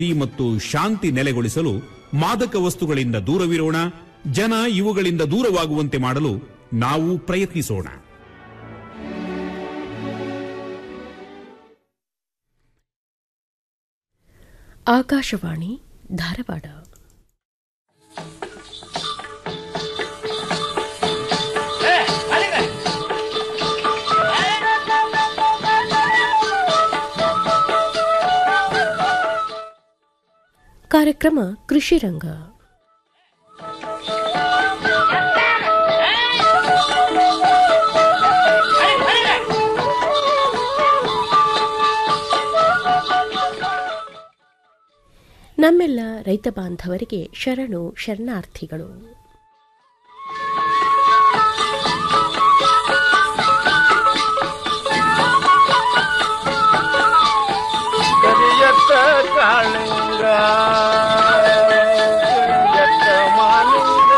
ಮತ್ತು ಶಾಂತಿ ನೆಲೆಗೊಳಿಸಲು ಮಾದಕ ವಸ್ತುಗಳಿಂದ ದೂರವಿರೋಣ ಜನ ಇವುಗಳಿಂದ ದೂರವಾಗುವಂತೆ ಮಾಡಲು ನಾವು ಪ್ರಯತ್ನಿಸೋಣ ಆಕಾಶವಾಣಿ ಧಾರವಾಡ ಕಾರ್ಯಕ್ರಮ ಕೃಷಿ ರಂಗ ನಮ್ಮೆಲ್ಲ ರೈತ ಬಾಂಧವರಿಗೆ ಶರಣು ಶರಣಾರ್ಥಿಗಳು ಕರಿಯತ್ತ ಕಾಳಿಂಗ ಕರಿಯತ್ತ ಮಾಲಿಂಗ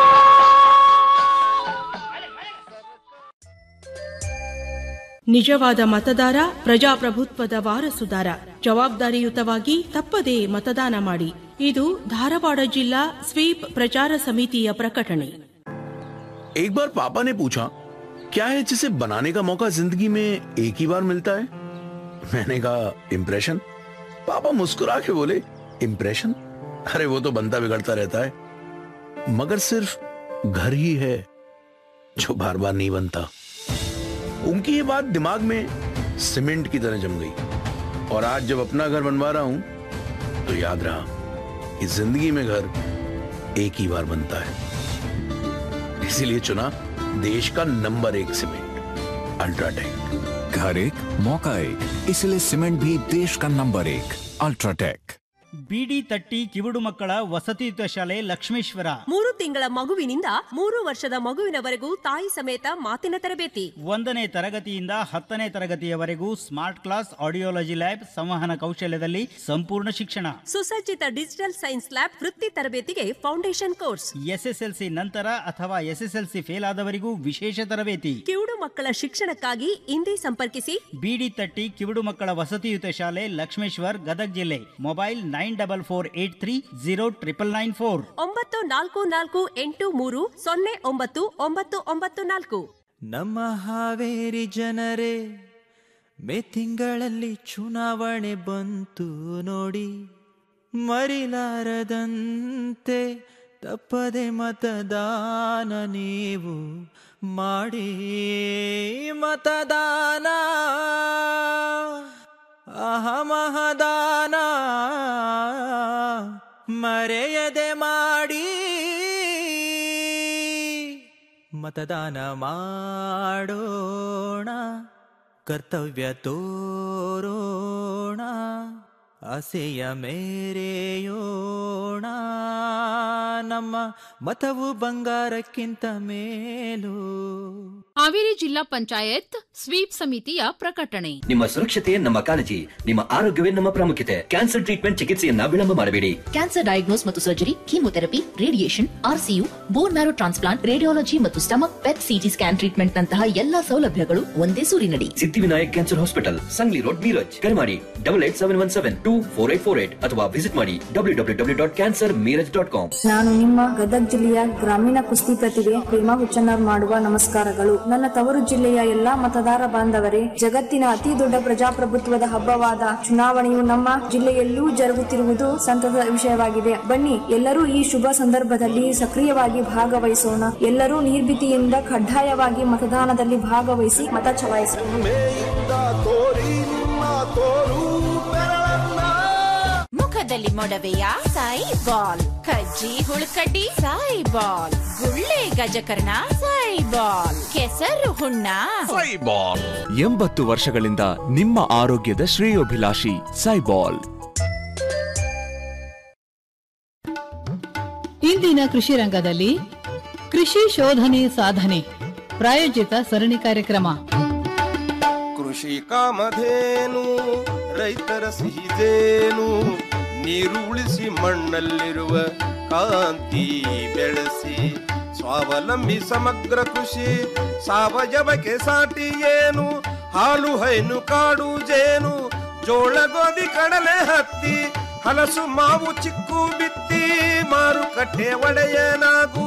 ನಿಜವಾದ ಮತದಾರ ಪ್ರಜಾಪ್ರಭುತ್ವದ ವಾರಸುದಾರ ಜವಾಬ್ದಾರಿಯುತವಾಗಿ ತಪ್ಪದೇ ಮತದಾನ ಮಾಡಿ ಇದು ಧಾರವಾಡ ಜಿಲ್ಲಾ ಸ್ವೀಪ್ ಪ್ರಚಾರ ಸಮಿತಿಯ ಪ್ರಕಟಣೆ एक बार पापा ने पूछा क्या है जिसे बनाने का मौका जिंदगी में एक ही बार मिलता है मैंने कहा इम्प्रेशन पापा मुस्कुरा के बोले इम्प्रेशन अरे वो तो बनता बिगड़ता रहता है मगर सिर्फ घर ही है जो बार बार नहीं बनता उनकी ये बात दिमाग में सीमेंट की तरह जम गई और आज जब अपना घर बनवा रहा हूं तो याद रहा कि जिंदगी में घर एक ही बार बनता है इसीलिए चुना देश का नंबर एक सीमेंट अल्ट्राटेक घर एक मौका एक इसलिए सीमेंट भी देश का नंबर एक अल्ट्राटेक ಬಿಡಿ ತಟ್ಟಿ ಕಿವುಡು ಮಕ್ಕಳ ವಸತಿಯುತ ಶಾಲೆ ಲಕ್ಷ್ಮೇಶ್ವರ ಮೂರು ತಿಂಗಳ ಮಗುವಿನಿಂದ ಮೂರು ವರ್ಷದ ಮಗುವಿನವರೆಗೂ ತಾಯಿ ಸಮೇತ ಮಾತಿನ ತರಬೇತಿ ಒಂದನೇ ತರಗತಿಯಿಂದ ಹತ್ತನೇ ತರಗತಿಯವರೆಗೂ ಸ್ಮಾರ್ಟ್ ಕ್ಲಾಸ್ ಆಡಿಯೋಲಜಿ ಲ್ಯಾಬ್ ಸಂವಹನ ಕೌಶಲ್ಯದಲ್ಲಿ ಸಂಪೂರ್ಣ ಶಿಕ್ಷಣ ಸುಸಜ್ಜಿತ ಡಿಜಿಟಲ್ ಸೈನ್ಸ್ ಲ್ಯಾಬ್ ವೃತ್ತಿ ತರಬೇತಿಗೆ ಫೌಂಡೇಶನ್ ಕೋರ್ಸ್ ಎಸ್ಎಸ್ಎಲ್ಸಿ ನಂತರ ಅಥವಾ ಎಸ್ಎಸ್ಎಲ್ಸಿ ಫೇಲ್ ಆದವರಿಗೂ ವಿಶೇಷ ತರಬೇತಿ ಕಿವುಡು ಮಕ್ಕಳ ಶಿಕ್ಷಣಕ್ಕಾಗಿ ಇಂದೇ ಸಂಪರ್ಕಿಸಿ ಬಿಡಿ ತಟ್ಟಿ ಕಿವುಡು ಮಕ್ಕಳ ವಸತಿಯುತ ಶಾಲೆ ಲಕ್ಷ್ಮೇಶ್ವರ್ ಗದಗ್ ಜಿಲ್ಲೆ mobile nine double four eight three zero triple nine four ಒಂಬತ್ತು ನಾಲ್ಕು ನಾಲ್ಕು ಎಂಟು ಮೂರು ಸೊನ್ನೆ ಒಂಬತ್ತು ಒಂಬತ್ತು ಒಂಬತ್ತು ನಾಲ್ಕು ನಮ್ಮ ಹಾವೇರಿ ಜನರೇ ಮೇ ತಿಂಗಳಲ್ಲಿ ಚುನಾವಣೆ ಬಂತು ನೋಡಿ ಮರಿಲಾರದಂತೆ ತಪ್ಪದೆ ಮತದಾನ ನೀವು ಮಾಡಿ ಮತದಾನ ಅಹಮಹದಾನ ಮರೆಯದೆ ಮಾಡಿ ಮತದಾನ ಮಾಡೋಣ ಕರ್ತವ್ಯ ತೋರೋಣ ಆಸೆಯ ಮೇರೆಯೋಣ ನಮ್ಮ ಮತವು ಬಂಗಾರಕ್ಕಿಂತ ಮೇಲು ಹಾವೇರಿ ಜಿಲ್ಲಾ ಪಂಚಾಯತ್ ಸ್ವೀಪ್ ಸಮಿತಿಯ ಪ್ರಕಟಣೆ ನಿಮ್ಮ ಸುರಕ್ಷತೆ ನಮ್ಮ ಕಾಳಜಿ ನಿಮ್ಮ ಆರೋಗ್ಯವೇ ನಮ್ಮ ಪ್ರಾಮುಖ್ಯತೆ ಕ್ಯಾನ್ಸರ್ ಟ್ರೀಟ್ಮೆಂಟ್ ಚಿಕಿತ್ಸೆಯನ್ನ ವಿಳಂಬ ಮಾಡಬೇಡಿ ಕ್ಯಾನ್ಸರ್ ಡಯಾಗ್ನೋಸ್ ಮತ್ತು surgery chemotherapy radiation RCU bone marrow transplant radiology ಮತ್ತು stomach PET CT scan treatment ನಂತಹ ಎಲ್ಲಾ ಸೌಲಭ್ಯಗಳು ಒಂದೇ ಸೂರಿನಡಿ Siddhivinayak cancer hospital Sangli road Miraj ಕರೆ ಮಾಡಿ double eight seven one seven two four eight four eight ಅಥವಾ ವಿಸಿಟ್ ಮಾಡಿ W W W dot cancer Miraj dot com ನಾನು ನಿಮ್ಮ ಗದಗ ಜಿಲ್ಲೆಯ ಗ್ರಾಮೀಣ ಕುಸ್ತಿ ಪ್ರತಿಭೆ ಪ್ರೇಮಾ ಹುಚ್ಚನ್ನರ್ ಮಾಡುವ ನಮಸ್ಕಾರಗಳು ನನ್ನ ತವರು ಜಿಲ್ಲೆಯ ಎಲ್ಲಾ ಮತದಾರ ಬಾಂಧವರೇ ಜಗತ್ತಿನ ಅತಿ ದೊಡ್ಡ ಪ್ರಜಾಪ್ರಭುತ್ವದ ಹಬ್ಬವಾದ ಚುನಾವಣೆಯು ನಮ್ಮ ಜಿಲ್ಲೆಯಲ್ಲೂ ಜರುಗುತ್ತಿರುವುದು ಸಂತಸದ ವಿಷಯವಾಗಿದೆ ಬನ್ನಿ ಎಲ್ಲರೂ ಈ ಶುಭ ಸಂದರ್ಭದಲ್ಲಿ ಸಕ್ರಿಯವಾಗಿ ಭಾಗವಹಿಸೋಣ ಎಲ್ಲರೂ ನಿರ್ಭೀತಿಯಿಂದ ಕಡ್ಡಾಯವಾಗಿ ಮತದಾನದಲ್ಲಿ ಭಾಗವಹಿಸಿ ಮತ ಚಲಾಯಿಸೋಣ ತೋರಿ ನಿಮ್ಮ ತೋರು ಬೆರಳನ್ನ ಮುಖದಲ್ಲಿ ಮೊಡವೆಯ ಸಾಯಿ ಬಾಲ್ ಕಜ್ಜಿ ಹುಳುಕಡ್ಡಿ ಸಾಯಿ ಬಾಲ್ ಗುಳ್ಳೆ ಗಜಕರ್ಣ ಸಾಯಿ ಬಾಲ್ ಕೆಸರು ಹುಣ್ಣ ಎಂಬತ್ತು ವರ್ಷಗಳಿಂದ ನಿಮ್ಮ ಆರೋಗ್ಯದ ಶ್ರೇಯೋಭಿಲಾಷಿ ಸೈಬಾಲ್ ಇಂದಿನ ಕೃಷಿ ರಂಗದಲ್ಲಿ ಕೃಷಿ ಶೋಧನೆ ಸಾಧನೆ ಪ್ರಾಯೋಜಿತ ಸರಣಿ ಕಾರ್ಯಕ್ರಮ ಕೃಷಿ ಕಾಮಧೇನು ರೈತರ ಸಿಹಿದೇನು ನೀರು ಉಳಿಸಿ ಮಣ್ಣಲ್ಲಿರುವ ಕಾಂತಿ ಬೆಳೆಸಿ ಸ್ವಾವಲಂಬಿ ಸಮಗ್ರ ಕೃಷಿ ಸಾವಯವಕ್ಕೆ ಸಾಟಿ ಏನು ಹಾಲು ಹೈನು ಕಾಡು ಜೇನು ಜೋಳ ಗೋಧಿ ಕಡಲೆ ಹತ್ತಿ ಹಲಸು ಮಾವು ಚಿಕ್ಕು ಬಿತ್ತಿ ಮಾರುಕಟ್ಟೆ ಒಡೆಯನಾಗೂ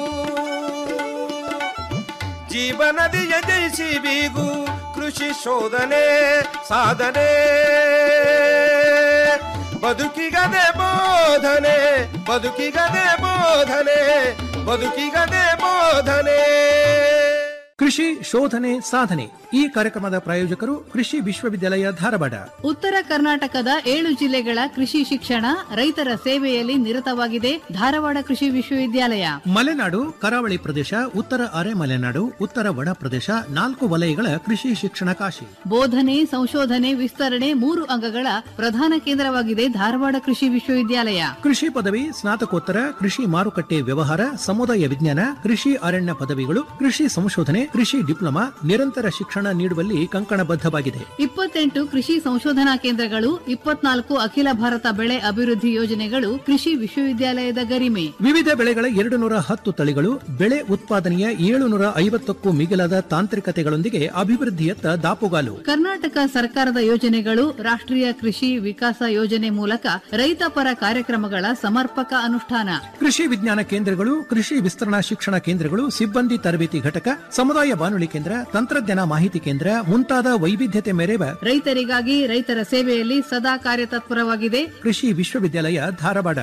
ಜೀವನದಿಯ ಜಯಿಸಿ ಬೀಗು ಕೃಷಿ ಶೋಧನೆ ಸಾಧನೆ ಬದುಕಿಗದೆ ಬೋಧನೆ ಬದುಕಿಗದೆ ಬೋಧನೆ ಬದುಕಿಗದೆ ಬೋಧನೆ ಕೃಷಿ ಶೋಧನೆ ಸಾಧನೆ ಈ ಕಾರ್ಯಕ್ರಮದ ಪ್ರಾಯೋಜಕರು ಕೃಷಿ ವಿಶ್ವವಿದ್ಯಾಲಯ ಧಾರವಾಡ ಉತ್ತರ ಕರ್ನಾಟಕದ ಏಳು ಜಿಲ್ಲೆಗಳ ಕೃಷಿ ಶಿಕ್ಷಣ ರೈತರ ಸೇವೆಯಲ್ಲಿ ನಿರತವಾಗಿದೆ ಧಾರವಾಡ ಕೃಷಿ ವಿಶ್ವವಿದ್ಯಾಲಯ ಮಲೆನಾಡು ಕರಾವಳಿ ಪ್ರದೇಶ ಉತ್ತರ ಅರೆ ಮಲೆನಾಡು ಉತ್ತರ ಒಣ ಪ್ರದೇಶ ನಾಲ್ಕು ವಲಯಗಳ ಕೃಷಿ ಶಿಕ್ಷಣ ಕಾಶಿ ಬೋಧನೆ ಸಂಶೋಧನೆ ವಿಸ್ತರಣೆ ಮೂರು ಅಂಗಗಳ ಪ್ರಧಾನ ಕೇಂದ್ರವಾಗಿದೆ ಧಾರವಾಡ ಕೃಷಿ ವಿಶ್ವವಿದ್ಯಾಲಯ ಕೃಷಿ ಪದವಿ ಸ್ನಾತಕೋತ್ತರ ಕೃಷಿ ಮಾರುಕಟ್ಟೆ ವ್ಯವಹಾರ ಸಮುದಾಯ ವಿಜ್ಞಾನ ಕೃಷಿ ಅರಣ್ಯ ಪದವಿಗಳು ಕೃಷಿ ಸಂಶೋಧನೆ ಕೃಷಿ ಡಿಪ್ಲೊಮಾ ನಿರಂತರ ಶಿಕ್ಷಣ ನೀಡುವಲ್ಲಿ ಕಂಕಣಬದ್ಧವಾಗಿದೆ ಇಪ್ಪತ್ತೆಂಟು ಕೃಷಿ ಸಂಶೋಧನಾ ಕೇಂದ್ರಗಳು ಇಪ್ಪತ್ನಾಲ್ಕು ಅಖಿಲ ಭಾರತ ಬೆಳೆ ಅಭಿವೃದ್ಧಿ ಯೋಜನೆಗಳು ಕೃಷಿ ವಿಶ್ವವಿದ್ಯಾಲಯದ ಗರಿಮೆ ವಿವಿಧ ಬೆಳೆಗಳ ಎರಡು ನೂರ ಹತ್ತು ತಳಿಗಳು ಬೆಳೆ ಉತ್ಪಾದನೆಯ ಏಳುನೂರ ಐವತ್ತಕ್ಕೂ ಮಿಗಿಲಾದ ತಾಂತ್ರಿಕತೆಗಳೊಂದಿಗೆ ಅಭಿವೃದ್ಧಿಯತ್ತ ದಾಪುಗಾಲು ಕರ್ನಾಟಕ ಸರ್ಕಾರದ ಯೋಜನೆಗಳು ರಾಷ್ಟ್ರೀಯ ಕೃಷಿ ವಿಕಾಸ ಯೋಜನೆ ಮೂಲಕ ರೈತ ಪರ ಕಾರ್ಯಕ್ರಮಗಳ ಸಮರ್ಪಕ ಅನುಷ್ಠಾನ ಕೃಷಿ ವಿಜ್ಞಾನ ಕೇಂದ್ರಗಳು ಕೃಷಿ ವಿಸ್ತರಣಾ ಶಿಕ್ಷಣ ಕೇಂದ್ರಗಳು ಸಿಬ್ಬಂದಿ ತರಬೇತಿ ಘಟಕ ಸಮುದಾಯ ಬಾನುಲಿ ಕೇಂದ್ರ ತಂತ್ರಜ್ಞಾನ ಮಾಹಿತಿ ಕೇಂದ್ರ ಮುಂತಾದ ವೈವಿಧ್ಯತೆ ಮೆರೆವ ರೈತರಿಗಾಗಿ ರೈತರ ಸೇವೆಯಲ್ಲಿ ಸದಾ ಕಾರ್ಯತತ್ಪರವಾಗಿದೆ ಕೃಷಿ ವಿಶ್ವವಿದ್ಯಾಲಯ ಧಾರವಾಡ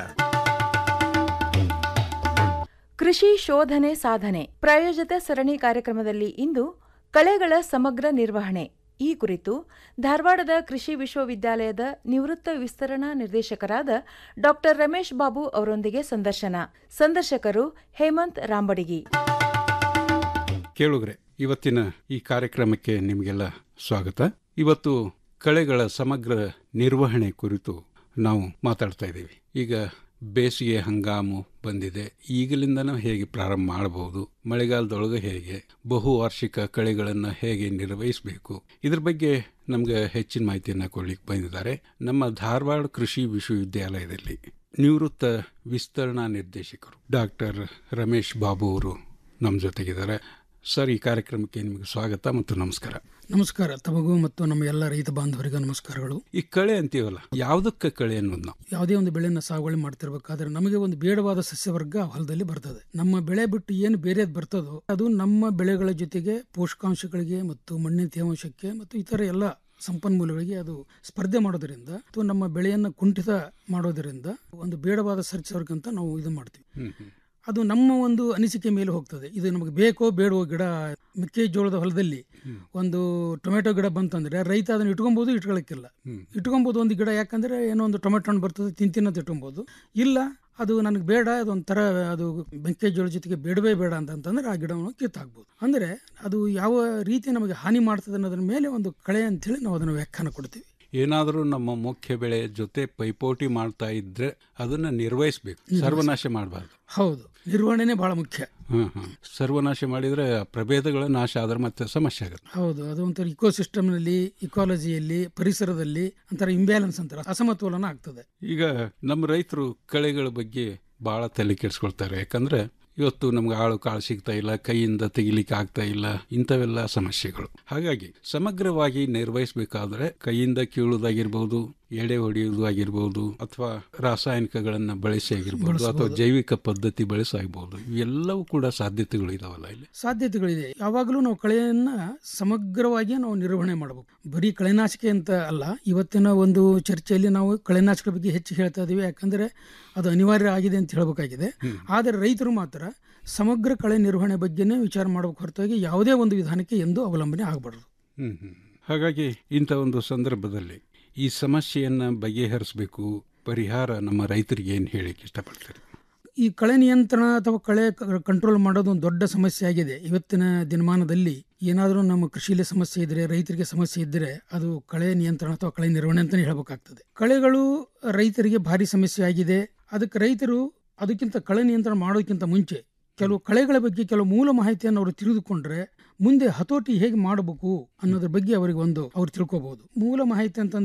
ಕೃಷಿ ಶೋಧನೆ ಸಾಧನೆ ಪ್ರಾಯೋಜಿತ ಸರಣಿ ಕಾರ್ಯಕ್ರಮದಲ್ಲಿ ಇಂದು ಕಳೆಗಳ ಸಮಗ್ರ ನಿರ್ವಹಣೆ ಈ ಕುರಿತು ಧಾರವಾಡದ ಕೃಷಿ ವಿಶ್ವವಿದ್ಯಾಲಯದ ನಿವೃತ್ತ ವಿಸ್ತರಣಾ ನಿರ್ದೇಶಕರಾದ ಡಾಕ್ಟರ್ ರಮೇಶ್ ಬಾಬು ಅವರೊಂದಿಗೆ ಸಂದರ್ಶನ ಸಂದರ್ಶಕರು ಹೇಮಂತ್ ರಾಂಬಡಿಗಿ ಕೇಳುಗ್ರೆ ಇವತ್ತಿನ ಈ ಕಾರ್ಯಕ್ರಮಕ್ಕೆ ನಿಮಗೆಲ್ಲ ಸ್ವಾಗತ ಇವತ್ತು ಕಳೆಗಳ ಸಮಗ್ರ ನಿರ್ವಹಣೆ ಕುರಿತು ನಾವು ಮಾತಾಡ್ತಾ ಇದ್ದೀವಿ ಈಗ ಬೇಸಿಗೆ ಹಂಗಾಮು ಬಂದಿದೆ ಈಗಲಿಂದನೂ ಹೇಗೆ ಪ್ರಾರಂಭ ಮಾಡಬಹುದು ಮಳೆಗಾಲದೊಳಗೆ ಹೇಗೆ ಬಹುವಾರ್ಷಿಕ ಕಳೆಗಳನ್ನು ಹೇಗೆ ನಿರ್ವಹಿಸಬೇಕು ಇದ್ರ ಬಗ್ಗೆ ನಮ್ಗೆ ಹೆಚ್ಚಿನ ಮಾಹಿತಿಯನ್ನು ಕೊಡ್ಲಿಕ್ಕೆ ಬಂದಿದ್ದಾರೆ ನಮ್ಮ ಧಾರವಾಡ ಕೃಷಿ ವಿಶ್ವವಿದ್ಯಾಲಯದಲ್ಲಿ ನಿವೃತ್ತ ವಿಸ್ತರಣಾ ನಿರ್ದೇಶಕರು ಡಾಕ್ಟರ್ ರಮೇಶ್ ಬಾಬು ಅವರು ನಮ್ಮ ಜೊತೆಗಿದ್ದಾರೆ ಸರ್ ಈ ಕಾರ್ಯಕ್ರಮಕ್ಕೆ ನಿಮಗೆ ಸ್ವಾಗತ ಮತ್ತು ನಮಸ್ಕಾರ ನಮಸ್ಕಾರ ತಮಗೂ ಮತ್ತು ನಮ್ಮ ಎಲ್ಲ ರೈತ ಬಾಂಧವರಿಗೂ ನಮಸ್ಕಾರಗಳು ಈ ಕಳೆ ಅಂತೀವಲ್ಲ ಯಾವುದಕ್ಕೆ ಕಳೆ ಅನ್ನೋದು ನಾವು ಯಾವುದೇ ಒಂದು ಬೆಳೆಯನ್ನು ಸಾಗುವಳಿ ಮಾಡ್ತಿರ್ಬೇಕಾದ್ರೆ ನಮಗೆ ಒಂದು ಬೇಡವಾದ ಸಸ್ಯವರ್ಗ ಹೊಲದಲ್ಲಿ ಬರ್ತದೆ ನಮ್ಮ ಬೆಳೆ ಬಿಟ್ಟು ಏನು ಬೇರೆದು ಬರ್ತದೋ ಅದು ನಮ್ಮ ಬೆಳೆಗಳ ಜೊತೆಗೆ ಪೋಷಕಾಂಶಗಳಿಗೆ ಮತ್ತು ಮಣ್ಣಿನ ತೇವಾಂಶಕ್ಕೆ ಮತ್ತು ಇತರ ಎಲ್ಲ ಸಂಪನ್ಮೂಲಗಳಿಗೆ ಅದು ಸ್ಪರ್ಧೆ ಮಾಡೋದರಿಂದ ಅಥವಾ ನಮ್ಮ ಬೆಳೆಯನ್ನು ಕುಂಠಿತ ಮಾಡೋದರಿಂದ ಒಂದು ಬೇಡವಾದ ಸಸ್ಯವರ್ಗ ಅಂತ ನಾವು ಇದು ಮಾಡ್ತೀವಿ ಅದು ನಮ್ಮ ಒಂದು ಅನಿಸಿಕೆ ಮೇಲೆ ಹೋಗ್ತದೆ ಇದು ನಮಗೆ ಬೇಕೋ ಬೇಡವೋ ಗಿಡ ಮೆಕ್ಕೆಜೋಳದ ಹೊಲದಲ್ಲಿ ಒಂದು ಟೊಮೆಟೊ ಗಿಡ ಬಂತಂದ್ರೆ ರೈತ ಅದನ್ನ ಇಟ್ಕೊಬಹುದು ಇಟ್ಕೊಳಕ್ಕಿಲ್ಲ ಇಟ್ಕೊಬಹುದು ಒಂದು ಗಿಡ ಯಾಕಂದ್ರೆ ಏನೋ ಒಂದು ಟೊಮೆಟೊ ಹಣ್ಣು ಬರ್ತದೆ ತಿಂತಿನ ಇಟ್ಕೊಬಹುದು ಇಲ್ಲ ಅದು ನನಗೆ ಬೇಡ ಅದೊಂಥರ ಅದು ಮೆಕ್ಕೆಜೋಳ ಜೊತೆಗೆ ಬೇಡವೇ ಬೇಡ ಅಂತಂತಂದ್ರೆ ಆ ಗಿಡವನ್ನು ಕಿತ್ತಾಕ್ಬೋದು ಅಂದ್ರೆ ಅದು ಯಾವ ರೀತಿ ನಮಗೆ ಹಾನಿ ಮಾಡ್ತದೆ ಅನ್ನೋದ್ರ ಮೇಲೆ ಒಂದು ಕಳೆ ಅಂತೇಳಿ ನಾವು ಅದನ್ನು ವ್ಯಾಖ್ಯಾನ ಕೊಡ್ತೀವಿ ಏನಾದರೂ ನಮ್ಮ ಮುಖ್ಯ ಬೆಳೆ ಜೊತೆ ಪೈಪೋಟಿ ಮಾಡ್ತಾ ಇದ್ರೆ ಅದನ್ನ ನಿರ್ವಹಿಸಬೇಕು ಸರ್ವನಾಶ ಮಾಡಬಾರ್ದು ಹೌದು ನಿರ್ವಹಣೆನೇ ಬಹಳ ಮುಖ್ಯ ಹ್ಮ್ ಹ್ಮ್ ಸರ್ವನಾಶ ಮಾಡಿದ್ರೆ ಆ ಪ್ರಭೇದಗಳ ನಾಶ ಆದ್ರೆ ಮತ್ತೆ ಸಮಸ್ಯೆ ಆಗುತ್ತೆ ಹೌದು ಅದು ಒಂಥರ ಇಕೋಸಿಸ್ಟಮ್ನಲ್ಲಿ ಇಕಾಲಜಿಯಲ್ಲಿ ಪರಿಸರದಲ್ಲಿ ಒಂಥರ ಇಂಬ್ಯಾಲೆನ್ಸ್ ಅಂತಾರೆ ಅಸಮತೋಲನ ಆಗ್ತದೆ ಈಗ ನಮ್ಮ ರೈತರು ಕಳೆಗಳ ಬಗ್ಗೆ ಬಹಳ ತಲೆ ಕೆಡಿಸ್ಕೊಳ್ತಾರೆ ಯಾಕಂದ್ರೆ ಇವತ್ತು ನಮ್ಗೆ ಆಳು ಕಾಳು ಸಿಗ್ತಾ ಇಲ್ಲ ಕೈಯಿಂದ ತೆಗಿಲಿಕ್ಕೆ ಆಗ್ತಾ ಇಲ್ಲ ಇಂಥವೆಲ್ಲ ಸಮಸ್ಯೆಗಳು ಹಾಗಾಗಿ ಸಮಗ್ರವಾಗಿ ನಿರ್ವಹಿಸಬೇಕಾದ್ರೆ ಕೈಯಿಂದ ಕೀಳುವುದಾಗಿರ್ಬೋದು ಎಡೆ ಹೊಡೆಯುವುದು ಆಗಿರ್ಬೋದು ಅಥವಾ ರಾಸಾಯನಿಕಗಳನ್ನ ಬಳಸಿ ಆಗಿರ್ಬೋದು ಅಥವಾ ಜೈವಿಕ ಪದ್ಧತಿ ಬಳಸಿ ಆಗ್ಬೋದು ಇವೆಲ್ಲವೂ ಕೂಡ ಸಾಧ್ಯತೆಗಳು ಇದಾವಲ್ಲ ಇಲ್ಲಿ ಸಾಧ್ಯತೆಗಳಿದೆ ಯಾವಾಗಲೂ ನಾವು ಕಳೆಯನ್ನ ಸಮಗ್ರವಾಗಿ ನಾವು ನಿರ್ವಹಣೆ ಮಾಡಬೇಕು ಬರೀ ಕಳೆನಾಶಕ ಅಂತ ಅಲ್ಲ ಇವತ್ತಿನ ಒಂದು ಚರ್ಚೆಯಲ್ಲಿ ನಾವು ಕಳೆನಾಶಕದ ಬಗ್ಗೆ ಹೆಚ್ಚು ಹೇಳ್ತಾ ಇದೀವಿ ಯಾಕಂದ್ರೆ ಅದು ಅನಿವಾರ್ಯ ಆಗಿದೆ ಅಂತ ಹೇಳಬೇಕಾಗಿದೆ ಆದರೆ ರೈತರು ಮಾತ್ರ ಸಮಗ್ರ ಕಳೆ ನಿರ್ವಹಣೆ ಬಗ್ಗೆನೇ ವಿಚಾರ ಮಾಡಬೇಕು ಹೊರತಾಗಿ ಯಾವುದೇ ಒಂದು ವಿಧಾನಕ್ಕೆ ಎಂದು ಅವಲಂಬನೆ ಆಗಬಾರ್ದು ಹ್ಮ್ ಹ್ಮ್. ಹಾಗಾಗಿ ಇಂಥ ಒಂದು ಸಂದರ್ಭದಲ್ಲಿ ಈ ಸಮಸ್ಯೆಯನ್ನ ಬಗೆಹರಿಸಬೇಕು ಪರಿಹಾರ ನಮ್ಮ ರೈತರಿಗೆ ಏನು ಹೇಳಿಕ್ಕೆ ಇಷ್ಟಪಡ್ತಾರೆ ಈ ಕಳೆ ನಿಯಂತ್ರಣ ಅಥವಾ ಕಳೆ ಕಂಟ್ರೋಲ್ ಮಾಡೋದು ಒಂದು ದೊಡ್ಡ ಸಮಸ್ಯೆ ಆಗಿದೆ ಇವತ್ತಿನ ದಿನಮಾನದಲ್ಲಿ ಏನಾದರೂ ನಮ್ಮ ಕೃಷಿಯಲ್ಲಿ ಸಮಸ್ಯೆ ಇದ್ರೆ ರೈತರಿಗೆ ಸಮಸ್ಯೆ ಇದ್ದರೆ ಅದು ಕಳೆ ನಿಯಂತ್ರಣ ಅಥವಾ ಕಳೆ ನಿರ್ವಹಣೆ ಅಂತಲೇ ಹೇಳಬೇಕಾಗ್ತದೆ ಕಳೆಗಳು ರೈತರಿಗೆ ಭಾರಿ ಸಮಸ್ಯೆ ಆಗಿದೆ ಅದಕ್ಕೆ ರೈತರು ಅದಕ್ಕಿಂತ ಕಳೆ ನಿಯಂತ್ರಣ ಮಾಡೋದಕ್ಕಿಂತ ಮುಂಚೆ ಕೆಲವು ಕಳೆಗಳ ಬಗ್ಗೆ ಕೆಲವು ಮೂಲ ಮಾಹಿತಿಯನ್ನು ಅವರು ತಿಳಿದುಕೊಂಡ್ರೆ ಮುಂದೆ ಹತೋಟಿ ಹೇಗೆ ಮಾಡಬೇಕು ಅನ್ನೋದ್ರ ಬಗ್ಗೆ ಅವರಿಗೆ ಒಂದು ಅವ್ರು ತಿಳ್ಕೋಬಹುದು ಮೂಲ ಮಾಹಿತಿ ಅಂತಂದ್ರೆ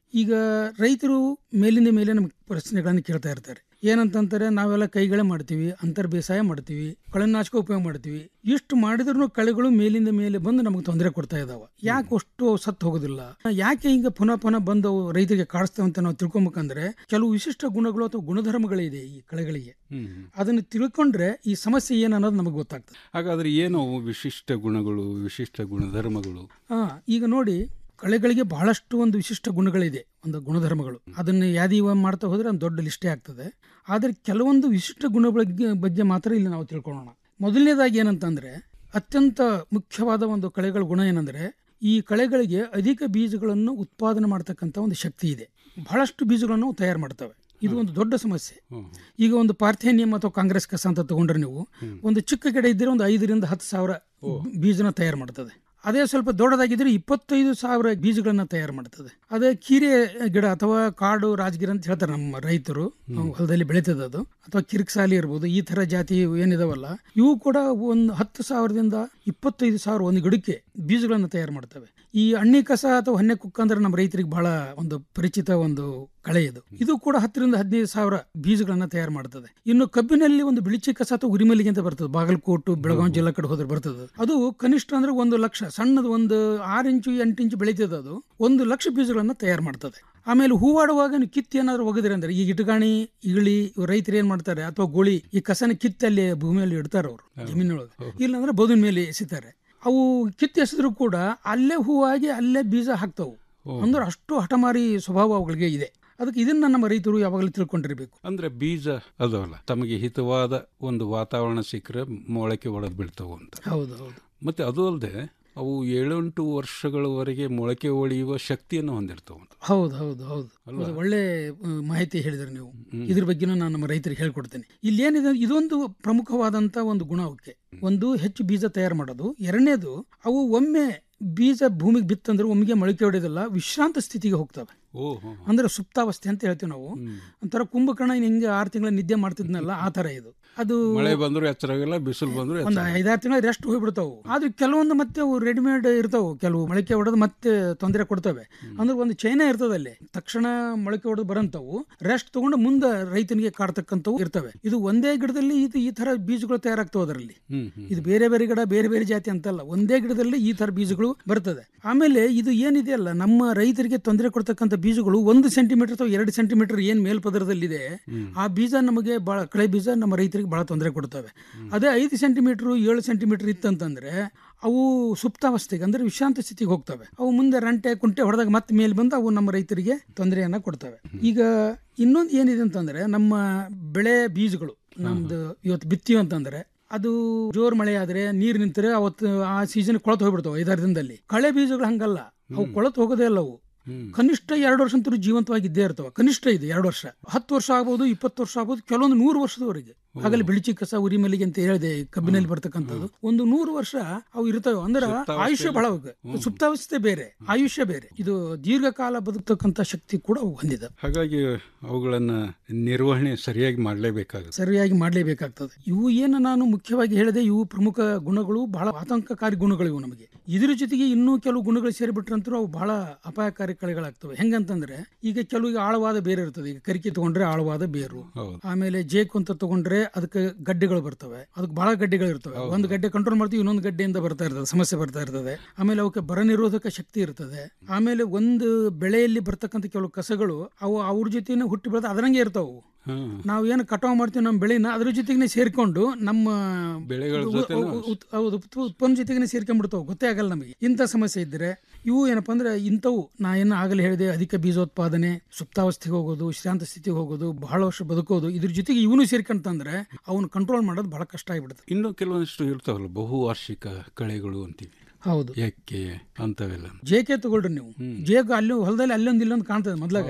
ಈಗ ರೈತರು ಮೇಲಿಂದ ಮೇಲೆ ನಮ್ಗೆ ಪ್ರಶ್ನೆಗಳನ್ನು ಕೇಳ್ತಾ ಇರ್ತಾರೆ ಏನಂತಂತಾರೆ ನಾವೆಲ್ಲ ಕೈಗಳೇ ಮಾಡ್ತೀವಿ ಅಂತರ್ ಬೇಸಾಯ ಮಾಡ್ತೀವಿ ಕಳೆನಾಶಕ ಉಪಯೋಗ ಮಾಡ್ತೀವಿ ಇಷ್ಟು ಮಾಡಿದ್ರು ಕಳೆಗಳು ಮೇಲಿಂದ ಮೇಲೆ ಬಂದು ನಮಗೆ ತೊಂದರೆ ಕೊಡ್ತಾ ಇದಾವ ಯಾಕೆ ಅಷ್ಟು ಸತ್ತು ಹೋಗೋದಿಲ್ಲ ಯಾಕೆ ಹಿಂಗ ಪುನಃ ಪುನಃ ಬಂದು ಅವು ರೈತರಿಗೆ ಕಾಡಿಸ್ತೇವೆ ಅಂತ ನಾವು ತಿಳ್ಕೊಬೇಕಂದ್ರೆ ಕೆಲವು ವಿಶಿಷ್ಟ ಗುಣಗಳು ಅಥವಾ ಗುಣಧರ್ಮಗಳಿದೆ ಈ ಕಳೆಗಳಿಗೆ ಅದನ್ನು ತಿಳ್ಕೊಂಡ್ರೆ ಈ ಸಮಸ್ಯೆ ಏನು ಅನ್ನೋದು ನಮಗೆ ಗೊತ್ತಾಗ್ತದೆ ಹಾಗಾದ್ರೆ ಏನು ಅವು ವಿಶಿಷ್ಟ ಗುಣಗಳು ವಿಶಿಷ್ಟ ಗುಣಧರ್ಮಗಳು ಹಾ ಈಗ ನೋಡಿ ಕಳೆಗಳಿಗೆ ಬಹಳಷ್ಟು ಒಂದು ವಿಶಿಷ್ಟ ಗುಣಗಳಿದೆ ಒಂದು ಗುಣಧರ್ಮಗಳು ಅದನ್ನು ಯಾದಿ ಮಾಡ್ತಾ ಹೋದ್ರೆ ಒಂದು ದೊಡ್ಡ ಲಿಸ್ಟೇ ಆಗ್ತದೆ ಆದರೆ ಕೆಲವೊಂದು ವಿಶಿಷ್ಟ ಗುಣಗಳ ಬಗ್ಗೆ ಬಗ್ಗೆ ಮಾತ್ರ ಇಲ್ಲಿ ನಾವು ತಿಳ್ಕೊಳ್ಳೋಣ ಮೊದಲನೇದಾಗಿ ಏನಂತಂದ್ರೆ ಅತ್ಯಂತ ಮುಖ್ಯವಾದ ಒಂದು ಕಳೆಗಳ ಗುಣ ಏನಂದ್ರೆ ಈ ಕಳೆಗಳಿಗೆ ಅಧಿಕ ಬೀಜಗಳನ್ನು ಉತ್ಪಾದನೆ ಮಾಡ್ತಕ್ಕಂಥ ಒಂದು ಶಕ್ತಿ ಇದೆ ಬಹಳಷ್ಟು ಬೀಜಗಳನ್ನು ಅವು ತಯಾರು ಮಾಡ್ತವೆ ಇದು ಒಂದು ದೊಡ್ಡ ಸಮಸ್ಯೆ ಈಗ ಒಂದು ಪಾರ್ಥೇನಿಯಂ ಅಥವಾ ಕಾಂಗ್ರೆಸ್ ಕಸ ಅಂತ ತಗೊಂಡ್ರೆ ನೀವು ಒಂದು ಚಿಕ್ಕ ಗಿಡ ಇದ್ದರೆ ಒಂದು ಐದರಿಂದ ಹತ್ತು ಸಾವಿರ ಬೀಜನ ತಯಾರು ಮಾಡ್ತದೆ ಅದೇ ಸ್ವಲ್ಪ ದೊಡ್ಡದಾಗಿದ್ರೆ ಇಪ್ಪತ್ತೈದು ಸಾವಿರ ಬೀಜಗಳನ್ನ ತಯಾರು ಮಾಡ್ತದೆ ಅದೇ ಕೀರೆ ಗಿಡ ಅಥವಾ ಕಾಡು ರಾಜಗಿರ ಅಂತ ಹೇಳ್ತಾರೆ ನಮ್ಮ ರೈತರು ನಾವು ಹೊಲದಲ್ಲಿ ಬೆಳೀತದೆ ಅದು ಅಥವಾ ಕಿರಿಕ್ಸಾಲಿ ಇರ್ಬೋದು ಈ ತರ ಜಾತಿ ಏನಿದಾವಲ್ಲ ಇವು ಕೂಡ ಒಂದು ಹತ್ತು ಸಾವಿರದಿಂದ ಇಪ್ಪತ್ತೈದು ಸಾವಿರ ಒಂದು ಗಿಡಕ್ಕೆ ಬೀಜಗಳನ್ನ ತಯಾರು ಮಾಡ್ತವೆ ಈ ಅಣ್ಣಿ ಕಸ ಅಥವಾ ಹೊನ್ನೆ ಕುಕ್ಕ ಅಂದ್ರೆ ನಮ್ಮ ರೈತರಿಗೆ ಬಹಳ ಒಂದು ಪರಿಚಿತ ಒಂದು ಕಳೆ ಇದು ಇದು ಕೂಡ ಹತ್ತರಿಂದ ಹದಿನೈದು ಸಾವಿರ ಬೀಜಗಳನ್ನ ತಯಾರು ಮಾಡ್ತದೆ ಇನ್ನು ಕಬ್ಬಿನಲ್ಲಿ ಒಂದು ಬಿಳಿಚಿ ಕಸ ಅಥವಾ ಉರಿಮಲ್ಲಿಗೆ ಅಂತ ಬರ್ತದೆ ಬಾಗಲಕೋಟು ಬೆಳಗಾವಿ ಜಿಲ್ಲಾ ಕಡೆ ಹೋದ್ರೆ ಬರ್ತದೆ ಅದು ಕನಿಷ್ಠ ಅಂದ್ರೆ ಒಂದು ಲಕ್ಷ ಸಣ್ಣದು ಒಂದು ಆರು ಇಂಚು ಎಂಟು ಇಂಚು ಬೆಳೀತದೆ ಅದು ಒಂದು ಲಕ್ಷ ಬೀಜಗಳನ್ನ ತಯಾರು ಮಾಡ್ತದೆ ಆಮೇಲೆ ಹೂವಾಡುವಾಗ ನೀವು ಕಿತ್ತು ಏನಾದ್ರು ಒಗದ್ರಿ ಅಂದ್ರೆ ಈ ಇಟಗಾಣಿ ಇಗಳಿ ಇವ್ರು ರೈತರು ಏನ್ ಮಾಡ್ತಾರೆ ಅಥವಾ ಗೋಳಿ ಈ ಕಸನ ಕಿತ್ತಲ್ಲಿ ಭೂಮಿಯಲ್ಲಿ ಇಡ್ತಾರೆ ಅವರು ಜಮೀನೊಳಗೆ ಇಲ್ಲಾಂದ್ರೆ ಬದುನ್ ಮೇಲೆ ಎಸಿತಾರೆ ಅವು ಕಿತ್ತು ಎಸೆದ್ರು ಕೂಡ ಅಲ್ಲೇ ಹೂವಾಗಿ ಅಲ್ಲೇ ಬೀಜ ಹಾಕ್ತಾವು ಅಂದ್ರೆ ಅಷ್ಟು ಹಠಮಾರಿ ಸ್ವಭಾವ ಅವುಗಳಿಗೆ ಇದೆ ಅದಕ್ಕೆ ಇದನ್ನ ನಮ್ಮ ರೈತರು ಯಾವಾಗಲೂ ತಿಳ್ಕೊಂಡಿರ್ಬೇಕು ಅಂದ್ರೆ ಬೀಜ ಅದವಲ್ಲ ತಮಗೆ ಹಿತವಾದ ಒಂದು ವಾತಾವರಣ ಸಿಕ್ಕರೆ ಮೊಳಕೆ ಒಡೆದು ಬೀಳ್ತಾವ ಅಂತ ಹೌದು ಹೌದು ಮತ್ತೆ ಅದು ಅಲ್ಲದೆ ಅವು ಏಳೆಂಟು ವರ್ಷಗಳವರೆಗೆ ಮೊಳಕೆ ಒಡೆಯುವ ಶಕ್ತಿಯನ್ನು ಹೊಂದಿರ್ತಾವ ಹೌದು ಹೌದು ಹೌದು ಹೌದು, ಒಳ್ಳೆ ಆ, ಮಾಹಿತಿ ಹೇಳಿದ್ರಿ ನೀವು ಇದ್ರ ಬಗ್ಗೆನೂ ನಾನು ನಮ್ಮ ರೈತರಿಗೆ ಹೇಳ್ಕೊಡ್ತೇನೆ ಇಲ್ಲಿ ಏನಿದೆ ಇದೊಂದು ಪ್ರಮುಖವಾದಂತ ಒಂದು ಗುಣ ಅವಕ್ಕೆ ಒಂದು ಹೆಚ್ಚು ಬೀಜ ತಯಾರು ಮಾಡೋದು ಎರಡನೇದು ಅವು ಒಮ್ಮೆ ಬೀಜ ಭೂಮಿಗೆ ಬಿತ್ತಂದ್ರೆ ಒಮ್ಮೆಗೆ ಮೊಳಕೆ ಹೊಡೆಯೋದಿಲ್ಲ ವಿಶ್ರಾಂತ ಸ್ಥಿತಿಗೆ ಹೋಗ್ತವೆ ಓಹೋ ಅಂದ್ರೆ ಸುಪ್ತಾವಸ್ಥೆ ಅಂತ ಹೇಳ್ತೀವಿ ನಾವು ಒಂಥರ ಕುಂಭಕರ್ಣ ಹಿಂಗೆ ಆರು ತಿಂಗಳ ನಿದ್ದೆ ಮಾಡ್ತಿದ್ನಲ್ಲ ಆ ತರ ಇದು ಅದು ಮಳೆ ಬಂದ್ರು ಎಚ್ಚರಾಗಿಲ್ಲ ಬಿಸಿಲು ಬಂದ್ರು ಒಂದು ಎಚ್ಚರ ಐದಾರು ತಿಂಗಳ ರೆಸ್ಟ್ ಹೋಗ್ಬಿಡ್ತಾವು ಆದ್ರೆ ಕೆಲವೊಂದು ಮತ್ತೆ ಅವು ರೆಡಿಮೇಡ್ ಇರ್ತಾವು ಕೆಲವು ಮೊಳಕೆ ಹೊಡೆದು ಮತ್ತೆ ತೊಂದರೆ ಕೊಡ್ತವೆ ಅಂದ್ರೆ ಒಂದು ಚೈನಾ ಇರ್ತದೆ ಅಲ್ಲಿ ತಕ್ಷಣ ಮೊಳಕೆ ಹೊಡೆದು ಬರಂತವು ರೆಸ್ಟ್ ತಗೊಂಡು ಮುಂದೆ ರೈತನಿಗೆ ಕಾಡ್ತಕ್ಕಂಥವು ಇರ್ತವೆ ಇದು ಒಂದೇ ಗಿಡದಲ್ಲಿ ಇದು ಈ ತರ ಬೀಜಗಳು ತಯಾರಾಗ್ತವೆ ಅದರಲ್ಲಿ ಹ್ಮ್ ಹ್ಮ್ ಇದು ಬೇರೆ ಬೇರೆ ಗಿಡ ಬೇರೆ ಬೇರೆ ಜಾತಿ ಅಂತಲ್ಲ ಒಂದೇ ಗಿಡದಲ್ಲಿ ಈ ತರ ಬೀಜಗಳು ಬರ್ತದೆ ಆಮೇಲೆ ಇದು ಏನಿದೆಯಲ್ಲ ನಮ್ಮ ರೈತರಿಗೆ ತೊಂದರೆ ಕೊಡ್ತಕ್ಕಂಥ ಬೀಜಗಳು ಒಂದು ಸೆಂಟಿಮೀಟರ್ ಅಥವಾ ಎರಡು ಸೆಂಟಿಮೀಟರ್ ಏನ್ ಮೇಲ್ಪದರದಲ್ಲಿದೆ ಆ ಬೀಜ ನಮಗೆ ಬಹಳ ಕಳೆ ಬೀಜ ನಮ್ಮ ರೈತರಿಗೆ ಬಹಳ ತೊಂದರೆ ಕೊಡ್ತವೆ ಅದೇ ಐದು ಸೆಂಟಿಮೀಟರ್ ಏಳು ಸೆಂಟಿಮೀಟರ್ ಇತ್ತಂತಂದ್ರೆ ಅವು ಸುಪ್ತಾವಸ್ಥೆಗೆ ಅಂದ್ರೆ ವಿಶ್ರಾಂತ ಸ್ಥಿತಿಗೆ ಹೋಗ್ತವೆ ಅವು ಮುಂದೆ ರಂಟೆ ಕುಂಟೆ ಹೊಡೆದಾಗ ಮತ್ತೆ ಮೇಲೆ ಬಂದು ಅವು ನಮ್ಮ ರೈತರಿಗೆ ತೊಂದರೆಯನ್ನ ಕೊಡ್ತವೆ ಈಗ ಇನ್ನೊಂದು ಏನಿದೆ ಅಂತಂದ್ರೆ ನಮ್ಮ ಬೆಳೆ ಬೀಜಗಳು ನಮ್ದು ಇವತ್ತು ಬಿತ್ತೀವಿ ಅಂತಂದ್ರೆ ಅದು ಜೋರ್ ಮಳೆ ಆದ್ರೆ ನೀರ್ ನಿಂತರೆ ಅವತ್ತು ಆ ಸೀಸನ್ ಕೊಳತು ಹೋಗ್ಬಿಡ್ತಾವೆ ಐದಾರು ದಿನದಲ್ಲಿ ಕಳೆ ಬೀಜಗಳು ಹಂಗಲ್ಲ ಅವು ಕೊಳತು ಹೋಗೋದೇ ಇಲ್ಲ ಅವು ಕನಿಷ್ಠ ಎರಡು ವರ್ಷ ಅಂತೂ ಜೀವಂತವಾಗಿ ಇದ್ದೇ ಇರ್ತವೆ ಕನಿಷ್ಠ ಇದೆ ಎರಡು ವರ್ಷ ಹತ್ತು ವರ್ಷ ಆಗ್ಬೋದು ಇಪ್ಪತ್ತು ವರ್ಷ ಆಗ್ಬೋದು ಕೆಲವೊಂದು ನೂರು ವರ್ಷದವರೆಗೆ ಆಗಲೇ ಬಿಳಿಚಿ ಕಸ ಉರಿ ಮಲ್ಲಿಗೆ ಅಂತ ಹೇಳಿದೆ ಈ ಕಬ್ಬಿನಲ್ಲಿ ಬರ್ತಕ್ಕಂಥದ್ದು ಒಂದು ನೂರು ವರ್ಷ ಅವು ಇರ್ತವೆ ಅಂದ್ರೆ ಸುಪ್ತಾವಸ್ಥೆಯಲ್ಲಿ- ಆಯುಷ್ಯ ಬಹಳ ಅವ್ಕೆ. ಸುಪ್ತಾವಸ್ಥೆ ಬೇರೆ ಆಯುಷ್ಯ ಬೇರೆ ಇದು ದೀರ್ಘಕಾಲ ಬದುಕ್ತಕ್ಕಂಥ ಶಕ್ತಿ ಕೂಡ ಅವು ಹೊಂದಿದೆ ಹಾಗಾಗಿ ಅವುಗಳನ್ನ ನಿರ್ವಹಣೆ ಸರಿಯಾಗಿ ಮಾಡಲೇಬೇಕಾಗುತ್ತೆ ಸರಿಯಾಗಿ ಮಾಡಲೇಬೇಕಾಗ್ತದೆ ಇವು ಏನು ನಾನು ಮುಖ್ಯವಾಗಿ ಹೇಳಿದೆ ಇವು ಪ್ರಮುಖ ಗುಣಗಳು ಬಹಳ ಆತಂಕಕಾರಿ ಗುಣಗಳು ಇವು ನಮಗೆ ಇದ್ರ ಜೊತೆಗೆ ಇನ್ನೂ ಕೆಲವು ಗುಣಗಳು ಸೇರಿಬಿಟ್ರಂತೂ ಅವು ಬಹಳ ಅಪಾಯಕಾರಿ ಕಳೆಗಳಾಗ್ತವೆ ಹೆಂಗಂತಂದ್ರೆ ಈಗ ಕೆಲವು ಆಳವಾದ ಬೇರೆ ಇರ್ತದೆ ಈಗ ಕರಿಕೆ ತಗೊಂಡ್ರೆ ಆಳವಾದ ಬೇರು ಆಮೇಲೆ ಜೇಕು ಅಂತ ತಗೊಂಡ್ರೆ ಅದಕ್ಕೆ ಗಡ್ಡೆಗಳು ಬರ್ತವೆ ಅದಕ್ಕೆ ಬಹಳ ಗಡ್ಡೆಗಳು ಇರ್ತವೆ ಒಂದು ಗಡ್ಡೆ ಕಂಟ್ರೋಲ್ ಮಾಡ್ತೀವಿ ಇನ್ನೊಂದು ಗಡ್ಡೆಯಿಂದ ಬರ್ತಾ ಇರ್ತದೆ ಸಮಸ್ಯೆ ಬರ್ತಾ ಇರ್ತದೆ ಆಮೇಲೆ ಅವಕ್ಕೆ ಬರ ನಿರೋಧಕ ಶಕ್ತಿ ಇರ್ತದೆ ಆಮೇಲೆ ಒಂದು ಬೆಳೆಯಲ್ಲಿ ಬರ್ತಕ್ಕಂಥ ಕೆಲವು ಕಸಗಳು ಅವು ಅವ್ರ ಜೊತೆನೆ ಹುಟ್ಟಿ ಬೆಳೆದ ಅದರಂಗೆ ಇರ್ತಾವು ನಾವು ಏನು ಕಟಾವು ಮಾಡ್ತೀವಿ ನಮ್ಮ ಬೆಳೆನ ಅದ್ರ ಜೊತೆಗೆ ಸೇರ್ಕೊಂಡು ನಮ್ಮ ಬೆಳೆಗಳ ಉ- ಜೊತೆನೂ ಉ- ಉತ್- ಹೌದು, ಉತ್- ಉತ್ಪನ್ನ ಜೊತೆಗೆ ಸೇರ್ಕೊಂಡ್ಬಿಡ್ತಾವೆ ಗೊತ್ತೇ ಆಗಲ್ಲ ನಮಗೆ ಇಂಥ ಸಮಸ್ಯೆ ಇದ್ದರೆ ಇವು ಏನಪ್ಪಾ ಅಂದ್ರೆ ಇಂಥವು ನಾ ಏನು ಆಗಲೇ ಹೇಳಿದೆ ಅಧಿಕ ಬೀಜೋತ್ಪಾದನೆ ಸುಪ್ತಾವಸ್ಥೆಗೆ ಹೋಗೋದು ವಿಶ್ರಾಂತ ಸ್ಥಿತಿಗೆ ಹೋಗೋದು ಬಹಳ ವರ್ಷ ಬದುಕೋದು ಇದ್ರ ಜೊತೆಗೆ ಇವನು ಸೇರ್ಕೊಂತಂದ್ರೆ ಅವನು ಕಂಟ್ರೋಲ್ ಮಾಡೋದು ಬಹಳ ಕಷ್ಟ ಆಗಿಬಿಡುತ್ತೆ ಇನ್ನು ಕೆಲವೊಂದಿಷ್ಟು ಇರ್ತಾವಲ್ಲ ಬಹುವಾರ್ಷಿಕ ಕಳೆಗಳು ಅಂತೀವಿ ಹೌದು ಎಕ್ಕೆ ಅಂತವೆಲ್ಲ ಜೇಕೆ ತಗೊಳ್ರಿ ನೀವು ಜೇಕು ಅಲ್ಲಿ ಹೊಲದಲ್ಲಿ ಅಲ್ಲೊಂದು ಇಲ್ಲೊಂದು ಕಾಣ್ತದೆ ಮೊದ್ಲಾಗ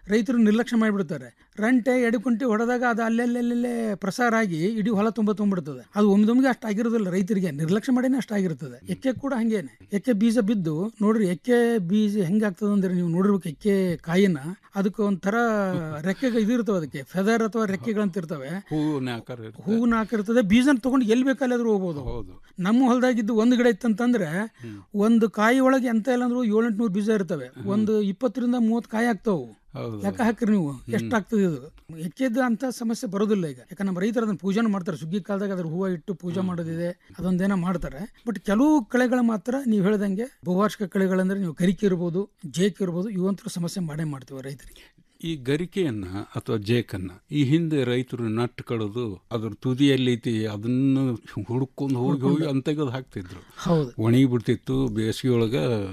ರೈತರು ನಿರ್ಲಕ್ಷ್ಯ ಮಾಡಿಬಿಡ್ತಾರೆ ರಂಟೆ ಎಡಕುಂಟಿ ಹೊಡೆದಾಗ ಅದು ಅಲ್ಲೆಲ್ಲೆಲ್ಲೇ ಪ್ರಸಾರ ಆಗಿ ಇಡೀ ಹೊಲ ತುಂಬ ತುಂಬಿಡ್ತದೆ ಅದು ಒಮ್ದೊಮ್ಗೆ ಅಷ್ಟು ಆಗಿರೋದಿಲ್ಲ ರೈತರಿಗೆ ನಿರ್ಲಕ್ಷ್ಯ ಮಾಡಿನೇ ಅಷ್ಟು ಆಗಿರ್ತದೆ ಎಕ್ಕೆ ಕೂಡ ಹಂಗೇನೆ ಎಕ್ಕೆ ಬೀಜ ಬಿದ್ದು ನೋಡ್ರಿ ಎಕ್ಕೆ ಬೀಜ ಹೆಂಗಾಗ್ತದೆ ಅಂದ್ರೆ ನೀವು ನೋಡಿರ್ಬೇಕು ಎಕ್ಕೆ ಕಾಯಿನ ಅದಕ್ಕೆ ಒಂಥರ ರೆಕ್ಕೆಗೆ ಇದು ಇರ್ತವೆ ಅದಕ್ಕೆ ಫೆದರ್ ಅಥವಾ ರೆಕ್ಕೆಗಳಂತ ಇರ್ತವೆ ಹೂವಿನ ಆಕಾರ ಇರುತ್ತೆ. ಹೂವಿನ ಹಾಕಿರ್ತದೆ ಬೀಜನ ತಗೊಂಡು ಎಲ್ಲಿ ಬೇಕಾದ್ರೂ ಹೋಗ್ಬೋದು ಹೌದು ನಮ್ಮ ಹೊಲದಾಗಿದ್ದು ಒಂದು ಗಿಡ ಇತ್ತಂತಂದ್ರೆ ಒಂದು ಕಾಯಿ ಒಳಗೆ ಎಂತ ಇಲ್ಲ ಅಂದ್ರೂ ಏಳೆಂಟುನೂರು ಬೀಜ ಇರ್ತವೆ ಒಂದು ಇಪ್ಪತ್ತರಿಂದ ಮೂವತ್ತು ಕಾಯಿ ಆಗ್ತಾವು ಹೌದು. ಲೆಕ್ಕ ಹಾಕ್ರಿ ನೀವು ಎಷ್ಟಾಗ್ತದೆ ಇದು ಎಕ್ಕೆದ್ದು ಅಂತ ಸಮಸ್ಯೆ ಬರೋದಿಲ್ಲ ಈಗ ಯಾಕಂದ್ರೆ ನಮ್ಮ ರೈತರು ಅದನ್ನ ಪೂಜೆನೂ ಮಾಡ್ತಾರೆ ಸುಗ್ಗಿ ಕಾಲದಾಗ ಅದ್ರ ಹೂವು ಇಟ್ಟು ಪೂಜೆ ಮಾಡೋದಿದೆ ಅದೊಂದೇನೋ ಮಾಡ್ತಾರೆ ಬಟ್ ಕೆಲವು ಕಳೆಗಳು ಮಾತ್ರ ನೀವು ಹೇಳ್ದಂಗೆ ಬಹುವಾರ್ಷಿಕ ಕಳೆಗಳಂದ್ರೆ ನೀವು ಕರಿಕೆ ಇರ್ಬೋದು ಜೇಕ್ ಇರ್ಬೋದು ಇವಂತರ ಸಮಸ್ಯೆ ಮಾಡೇ ಮಾಡ್ತೀವಿ ರೈತರಿಗೆ ಈ ಗರಿಕೆಯನ್ನ ಅಥವಾ ಜೇಕನ್ನ ಈ ಹಿಂದೆ ರೈತರು ನಟ್ಟು ಕಡೋದು ಅದ್ರ ತುದಿಯಲ್ಲಿ ಐತಿ ಅದನ್ನು ಹುಡ್ಕೊಂಡು ಹೋಗಿ ಹೋಗಿ ಅಂತೆಗದು ಹಾಕ್ತಿದ್ರು ಹೌದು. ಒಣಗಿ ಬಿಡ್ತಿತ್ತು ಬೇಸಿಗೆ ಒಳಗ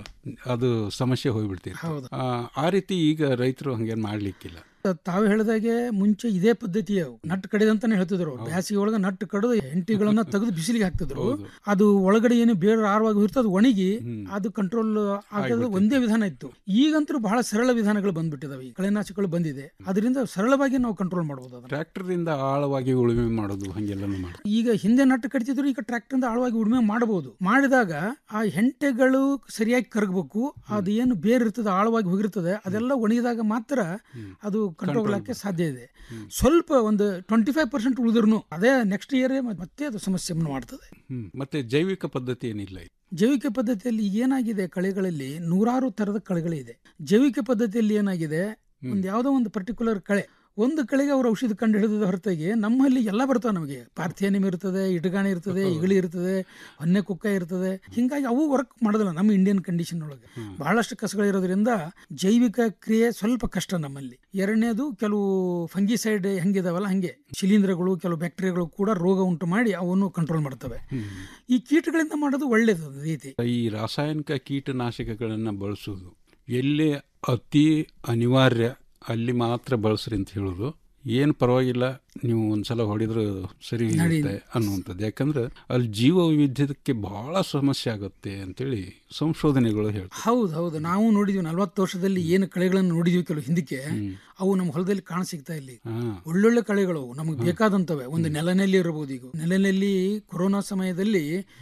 ಅದು ಸಮಸ್ಯೆ ಹೋಗ್ಬಿಡ್ತಿತ್ತು ಹೌದು. ಆ, ಆ ರೀತಿ ಈಗ ರೈತರು ಹಂಗೇನ್ ಮಾಡ್ಲಿಕ್ಕಿಲ್ಲ ತಾವು ಹೇಳಿದಾಗೆ ಮುಂಚೆ ಇದೇ ಪದ್ಧತಿ ನಟ್ಟು ಕಡಿದಂತಾನೆ ಹೇಳ್ತಿದ್ರು ಬ್ಯಾಸಿಗೆ ಒಳಗೆ ನಟ್ಟು ಕಡಿದು ಹೆಂಟಿಗಳನ್ನ ತೆಗೆದು ಬಿಸಿಲಿಗೆ ಹಾಕ್ತಿದ್ರು ಅದು ಒಳಗಡೆ ಏನು ಬೇರೆ ಆರವಾಗಿ ಇರ್ತದೆ ಅದು ಒಣಗಿ ಅದು ಕಂಟ್ರೋಲ್ ಆಗೋದು ಒಂದೇ ವಿಧಾನ ಇತ್ತು ಈಗಂತೂ ಬಹಳ ಸರಳ ವಿಧಾನಗಳು ಬಂದ್ಬಿಟ್ಟಿದಾವೆ ಈ ಕಳೆನಾಶಕಗಳು ಬಂದಿದೆ ಅದರಿಂದ ಸರಳವಾಗಿ ನಾವು ಕಂಟ್ರೋಲ್ ಮಾಡಬಹುದು ಅದನ್ನ ಟ್ರ್ಯಾಕ್ಟರ್ದಿಂದ ಆಳವಾಗಿ ಉಳುಮೆ ಮಾಡೋದು ಹಂಗೆಲ್ಲನೂ ಮಾಡಿ ಈಗ ಹಿಂದೆ ನಟ್ಟು ಕಡಿತಿದ್ರು ಈಗ ಟ್ರ್ಯಾಕ್ಟರ್ ಆಳವಾಗಿ ಉಳುಮೆ ಮಾಡಬಹುದು ಮಾಡಿದಾಗ ಆ ಹೆಂಟೆಗಳು ಸರಿಯಾಗಿ ಕರಗಬೇಕು ಅದು ಏನು ಬೇರೆ ಇರ್ತದೆ ಆಳವಾಗಿ ಹೋಗಿರ್ತದೆ ಅದೆಲ್ಲ ಒಣಗಿದಾಗ ಮಾತ್ರ ಅದು ಕಂಟ್ರೋಲ್ ಆಗಕ್ಕೆ ಸಾಧ್ಯ ಇದೆ ಸ್ವಲ್ಪ ಒಂದು ಟ್ವೆಂಟಿ ಫೈವ್ ಪರ್ಸೆಂಟ್ ಉಳಿದ್ರು ಅದೇ ನೆಕ್ಸ್ಟ್ ಇಯರ್ ಮತ್ತೆ ಅದು ಸಮಸ್ಯೆಯನ್ನು ಮಾಡ್ತದೆ ಹ್ಮ್ ಮತ್ತೆ ಜೈವಿಕ ಪದ್ಧತಿ ಏನಿಲ್ಲ ಇದು. ಜೈವಿಕ ಪದ್ಧತಿಯಲ್ಲಿ ಏನಾಗಿದೆ ಕಳೆಗಳಲ್ಲಿ ನೂರಾರು ತರದ ಕಳೆಗಳಿದೆ ಜೈವಿಕ ಪದ್ಧತಿಯಲ್ಲಿ ಏನಾಗಿದೆ ಒಂದು ಯಾವುದೋ ಒಂದು ಪರ್ಟಿಕ್ಯುಲರ್ ಕಳೆ ಒಂದು ಕಳೆಗೆ ಅವರು ಔಷಧಿ ಕಂಡು ಹಿಡಿದ ಹೊರತಾಗಿ ನಮ್ಮಲ್ಲಿ ಎಲ್ಲ ಬರ್ತಾವೆ ನಮಗೆ ಪಾರ್ಥಿಯನಿಮ್ ಇರ್ತದೆ ಇಟಗಾಣಿ ಇರ್ತದೆ ಇಗಳಿ ಇರ್ತದೆ ಹೊನ್ನೆ ಕುಕ್ಕ ಇರ್ತದೆ ಹಿಂಗಾಗಿ ಅವು ವರ್ಕ್ ಮಾಡೋದಿಲ್ಲ ನಮ್ಮ ಇಂಡಿಯನ್ ಕಂಡೀಷನ್ ಒಳಗೆ ಬಹಳಷ್ಟು ಕಸಗಳಿರೋದ್ರಿಂದ ಜೈವಿಕ ಕ್ರಿಯೆ ಸ್ವಲ್ಪ ಕಷ್ಟ ನಮ್ಮಲ್ಲಿ ಎರಡನೇದು ಕೆಲವು ಫಂಗಿಸೈಡ್ ಹೆಂಗಿದಾವಲ್ಲ ಹಂಗೆ ಶಿಲೀಂಧ್ರಗಳು ಕೆಲವು ಬ್ಯಾಕ್ಟೀರಿಯಾಗಳು ಕೂಡ ರೋಗ ಉಂಟು ಮಾಡಿ ಅವನ್ನು ಕಂಟ್ರೋಲ್ ಮಾಡ್ತವೆ ಈ ಕೀಟಗಳಿಂದ ಮಾಡೋದು ಒಳ್ಳೇದು ಒಂದು ರೀತಿ ಈ ರಾಸಾಯನಿಕ ಕೀಟನಾಶಕಗಳನ್ನು ಬಳಸೋದು ಎಲ್ಲಿ ಅತಿ ಅನಿವಾರ್ಯ ಅಲ್ಲಿ ಮಾತ್ರ ಬಳಸ್ರಿ ಅಂತ ಹೇಳೋದು ಏನು ಪರವಾಗಿಲ್ಲ ನೀವು ಒಂದ್ಸಲ ಹೊಡೆದ್ರೆ ಸರಿ ಇರುತ್ತೆ ಅನ್ನುವಂಥದ್ದು ಯಾಕಂದ್ರೆ ಅಲ್ಲಿ ಜೀವ ವೈವಿಧ್ಯಕ್ಕೆ ಬಹಳ ಸಮಸ್ಯೆ ಆಗುತ್ತೆ ಅಂತೇಳಿ ಸಂಶೋಧನೆಗಳು ಹೇಳ್ತಾರೆ ಹೌದು ಹೌದು ನಾವು ನೋಡಿದ್ವಿ ನಲ್ವತ್ತು ವರ್ಷದಲ್ಲಿ ಏನು ಕಳೆಗಳನ್ನು ನೋಡಿದ್ವಿ ಕೆಲವು ಹಿಂದಕ್ಕೆ ಅವು ನಮ್ಮ ಹೊಲದಲ್ಲಿ ಕಾಣ ಸಿಗ್ತಾ ಇಲ್ಲ ಈಗ. ಒಳ್ಳೊಳ್ಳೆ ಕಳೆಗಳು ಅವು ನಮಗೆ ಬೇಕಾದಂತವೆ ಒಂದು ನೆಲನೆಲ್ಲಿ ಇರಬಹುದು ಈಗ ನೆಲನೆಲ್ಲಿ ಕೊರೋನಾ ಸಮಯದಲ್ಲಿ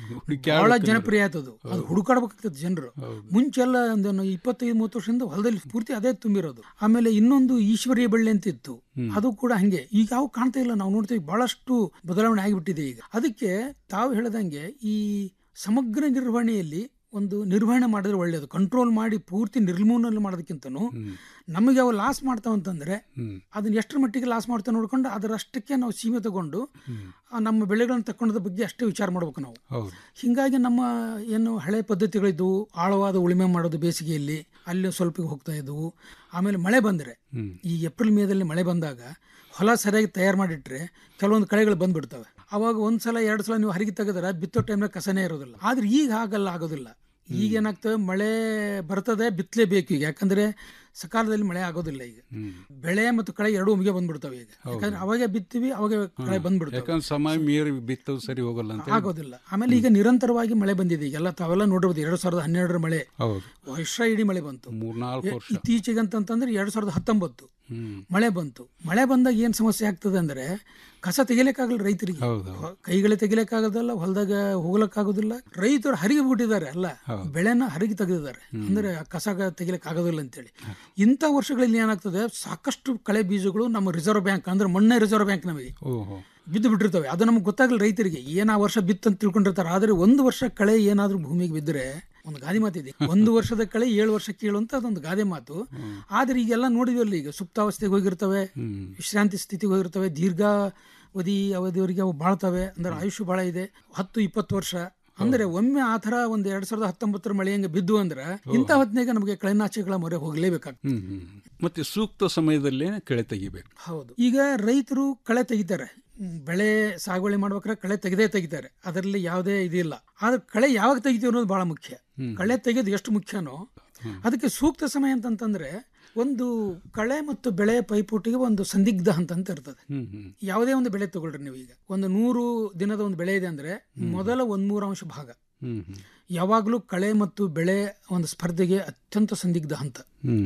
ಬಹಳ ಜನಪ್ರಿಯ ಆಯ್ತದು ಅದು ಹುಡುಕಾಡ್ಬೇಕಾಗ್ತದೆ ಜನರು ಮುಂಚೆಲ್ಲ ಒಂದು ಇಪ್ಪತ್ತೈದು ಮೂವತ್ತು ವರ್ಷದಿಂದ ಹೊಲದಲ್ಲಿ ಪೂರ್ತಿ ಅದೇ ತುಂಬಿರೋದು ಆಮೇಲೆ ಇನ್ನೊಂದು ಈಶ್ವರೀಯ ಬಳ್ಳಿ ಅಂತ ಇತ್ತು ಅದು ಕೂಡ ಹಂಗೆ ಈಗ ಯಾವ ಕಾಣ್ತಾ ಇಲ್ಲ ನಾವು ನೋಡ್ತೀವಿ ಬಹಳಷ್ಟು ಬದಲಾವಣೆ ಆಗಿಬಿಟ್ಟಿದೆ ಈಗ ಅದಕ್ಕೆ ತಾವು ಹೇಳ್ದಂಗೆ ಈ ಸಮಗ್ರ ನಿರ್ವಹಣೆಯಲ್ಲಿ ಒಂದು ನಿರ್ವಹಣೆ ಮಾಡಿದ್ರೆ ಒಳ್ಳೆಯದು ಕಂಟ್ರೋಲ್ ಮಾಡಿ ಪೂರ್ತಿ ನಿರ್ಮೂಲನೆ ಮಾಡೋದಕ್ಕಿಂತನೂ ನಮಗೆ ಅವು ಲಾಸ್ ಮಾಡ್ತಾವಂತಂದ್ರೆ ಅದನ್ನ ಎಷ್ಟರ ಮಟ್ಟಿಗೆ ಲಾಸ್ ಮಾಡ್ತಾ ನೋಡ್ಕೊಂಡು ಅದರಷ್ಟಕ್ಕೆ ನಾವು ಸೀಮೆ ತಗೊಂಡು ಆ ನಮ್ಮ ಬೆಳೆಗಳನ್ನು ತಕ್ಕೊಂಡದ ಬಗ್ಗೆ ಅಷ್ಟೇ ವಿಚಾರ ಮಾಡ್ಬೇಕು ನಾವು ಹೌದು ಹಿಂಗಾಗಿ ನಮ್ಮ ಏನು ಹಳೆ ಪದ್ಧತಿಗಳಿದ್ವು ಆಳವಾದ ಉಳುಮೆ ಮಾಡೋದು ಬೇಸಿಗೆಯಲ್ಲಿ ಅಲ್ಲಿ ಸ್ವಲ್ಪ ಹೋಗ್ತಾ ಇದ್ವು ಆಮೇಲೆ ಮಳೆ ಬಂದರೆ ಈ ಏಪ್ರಿಲ್ ಮೇದಲ್ಲಿ ಮಳೆ ಬಂದಾಗ ಹೊಲ ಸರಿಯಾಗಿ ತಯಾರು ಮಾಡಿಟ್ರೆ ಕೆಲವೊಂದು ಕಳೆಗಳು ಬಂದ್ಬಿಡ್ತವೆ ಅವಾಗ ಒಂದ್ಸಲ ಎರಡು ಸಲ ನೀವು ಹರಿಗಿ ತೆಗೆದ್ರೆ ಬಿತ್ತೋ ಟೈಮ್ನಾಗ ಕಸನೇ ಇರೋದಿಲ್ಲ ಆದ್ರೆ ಈಗ ಹಾಗಲ್ಲ ಆಗೋದಿಲ್ಲ ಈಗ ಏನಾಗ್ತವೆ ಮಳೆ ಬರ್ತದೆ ಬಿತ್ತಲೇಬೇಕು ಈಗ ಯಾಕಂದ್ರೆ ಸಕಾಲದಲ್ಲಿ ಮಳೆ ಆಗೋದಿಲ್ಲ ಈಗ ಬೆಳೆ ಮತ್ತು ಕಳೆ ಎರಡೂ ಒಮ್ಮಿಗೆ ಬಂದ್ಬಿಡ್ತವೆ ಈಗ ಯಾಕಂದ್ರೆ ಅವಾಗೆ ಬಿತ್ತೀವಿ ಅವಾಗೆ ಕಳೆ ಬಂದ್ಬಿಡ್ತವೆ ಯಾಕಂದ್ರೆ ಸಮಯ ಮೀರಿ ಬಿತ್ತೋದು ಸರಿ ಹೋಗಲ್ಲ ಅಂತ ಹೇಳಿ. ಆಗೋದಿಲ್ಲ ಆಮೇಲೆ ಈಗ ನಿರಂತರವಾಗಿ ಮಳೆ ಬಂದಿದೆ ಈಗೆಲ್ಲ ತಾವೆಲ್ಲ ನೋಡಿರ್ಬೋದು ಎರಡ್ ಸಾವಿರದ ಹನ್ನೆರಡರ ಮಳೆ ಹೌದು ವರ್ಷ ಇಡೀ ಮಳೆ ಬಂತು ಮೂರ್ನಾಲ್ಕು ವರ್ಷ ಇತ್ತೀಚೆಗೆ ಅಂತಂತಂದ್ರೆ ಎರಡ್ ಸಾವಿರದ ಹತ್ತೊಂಬತ್ತು ಹ್ಮ್ ಮಳೆ ಬಂತು ಮಳೆ ಬಂದಾಗ ಏನ್ ಸಮಸ್ಯೆ ಆಗ್ತದೆ ಅಂದ್ರೆ ಕಸ ತೆಗಿಲಿಕ್ಕಾಗಲ್ಲ ರೈತರಿಗೆ ಹೌದು ಕೈಗಳೇ ತೆಗಿಲಿಕ್ಕಾಗೋದಿಲ್ಲ ಹೊಲದಾಗ ಹೋಗ್ಲಕ್ಕಾಗೋದಿಲ್ಲ ರೈತರು ಹರಿಗೆ ಬಿಟ್ಟಿದ್ದಾರೆ ಅಲ್ಲ ಬೆಳೆನ ಹರಿಗೆ ತೆಗೆದಿದ್ದಾರೆ ಅಂದ್ರೆ ಆ ಕಸ ತೆಗಿಲಿಕ್ಕೆ ಆಗೋದಿಲ್ಲ ಅಂತೇಳಿ ಇಂಥ ವರ್ಷಗಳಲ್ಲಿ ಏನಾಗ್ತದೆ ಸಾಕಷ್ಟು ಕಳೆ ಬೀಜಗಳು ನಮ್ಮ ರಿಸರ್ವ್ ಬ್ಯಾಂಕ್ ಅಂದ್ರೆ ಮಣ್ಣೆ ರಿಸರ್ವ್ ಬ್ಯಾಂಕ್ ನಮಗೆ ಓಹೋ ಬಿದ್ದು ಬಿಟ್ಟಿರ್ತವೆ ಅದು ನಮ್ಗೆ ಗೊತ್ತಾಗಲ್ಲ ರೈತರಿಗೆ ಏನ್ ಆ ವರ್ಷ ಬಿತ್ತು ಅಂತ ತಿಳ್ಕೊಂಡಿರ್ತಾರೆ ಆದ್ರೆ ಒಂದು ವರ್ಷ ಕಳೆ ಏನಾದ್ರೂ ಭೂಮಿಗೆ ಬಿದ್ದರೆ ಒಂದು ಗಾದೆ ಮಾತಿದೆ ಒಂದು ವರ್ಷದ ಕಳೆ ಏಳು ವರ್ಷ ಕೀಳು ಅಂತ ಅದೊಂದು ಗಾದೆ ಮಾತು ಆದ್ರೆ ಈಗೆಲ್ಲ ನೋಡಿದ್ವಲ್ಲ ಈಗ ಸುಪ್ತಾವಸ್ಥೆಗೆ ಹೋಗಿರ್ತವೆ ವಿಶ್ರಾಂತಿ ಸ್ಥಿತಿಗೆ ಹೋಗಿರ್ತವೆ ದೀರ್ಘಾವಧಿ ಅವಧಿಯವರೆಗೆ ಅವು ಬಾಳ್ತವೆ ಅಂದ್ರೆ ಆಯುಷ್ಯ ಬಹಳ ಇದೆ ಹತ್ತು ಇಪ್ಪತ್ತು ವರ್ಷ ಅಂದ್ರೆ ಒಮ್ಮೆ ಆ ತರ ಒಂದ್ ಎರಡ್ ಸಾವಿರದ ಹತ್ತೊಂಬತ್ತರ ಮಳೆ ಹಂಗೆ ಬಿದ್ದು ಅಂದ್ರೆ ಇಂಥ ಹೊತ್ತಿನಾಗ ನಮಗೆ ಕಳೆನಾಶಕಗಳ ಮೊರೆ ಹೋಗ್ಲೇಬೇಕಾಗ್ತದೆ ಹ್ಮ್ ಹ್ಮ್ ಮತ್ತೆ ಸೂಕ್ತ ಸಮಯದಲ್ಲೇ ಕಳೆ ತೆಗಿಬೇಕು ಹೌದು ಈಗ ರೈತರು ಕಳೆ ತೆಗಿತಾರೆ ಹ್ಮ್, ಬೆಳೆ ಸಾಗುವಳಿ ಮಾಡ್ಬೇಕಾದ್ರೆ ಕಳೆ ತೆಗೆದೇ ತೆಗಿತಾರೆ ಅದರಲ್ಲಿ ಯಾವುದೇ ಇದಿಲ್ಲ ಆದ್ರೆ ಕಳೆ ಯಾವಾಗ ತೆಗಿತೀವಿ ಅನ್ನೋದು ಬಹಳ ಮುಖ್ಯ ಕಳೆ ತೆಗೆದು ಎಷ್ಟು ಮುಖ್ಯನೋ ಅದಕ್ಕೆ ಸೂಕ್ತ ಸಮಯ ಅಂತಂತಂದ್ರೆ ಒಂದು ಕಳೆ ಮತ್ತು ಬೆಳೆ ಪೈಪೋಟಿಗೆ ಒಂದು ಸಂದಿಗ್ಧ ಹಂತ ಅಂತ ಇರ್ತದೆ ಹ್ಮ್ ಹ್ಮ್ ಯಾವುದೇ ಒಂದು ಬೆಳೆ ತಗೊಳ್ರಿ ನೀವು ಈಗ ಒಂದು ನೂರು ದಿನದ ಒಂದು ಬೆಳೆ ಇದೆ ಅಂದ್ರೆ ಮೊದಲ ಒಂದ್ ಮೂರಾಂಶ ಭಾಗ ಹ್ಮ್ ಹ್ಮ್ ಯಾವಾಗಲೂ ಕಳೆ ಮತ್ತು ಬೆಳೆ ಒಂದು ಸ್ಪರ್ಧೆಗೆ ಅತ್ಯಂತ ಸಂದಿಗ್ಧ ಹಂತ ಹ್ಮ್ ಹ್ಮ್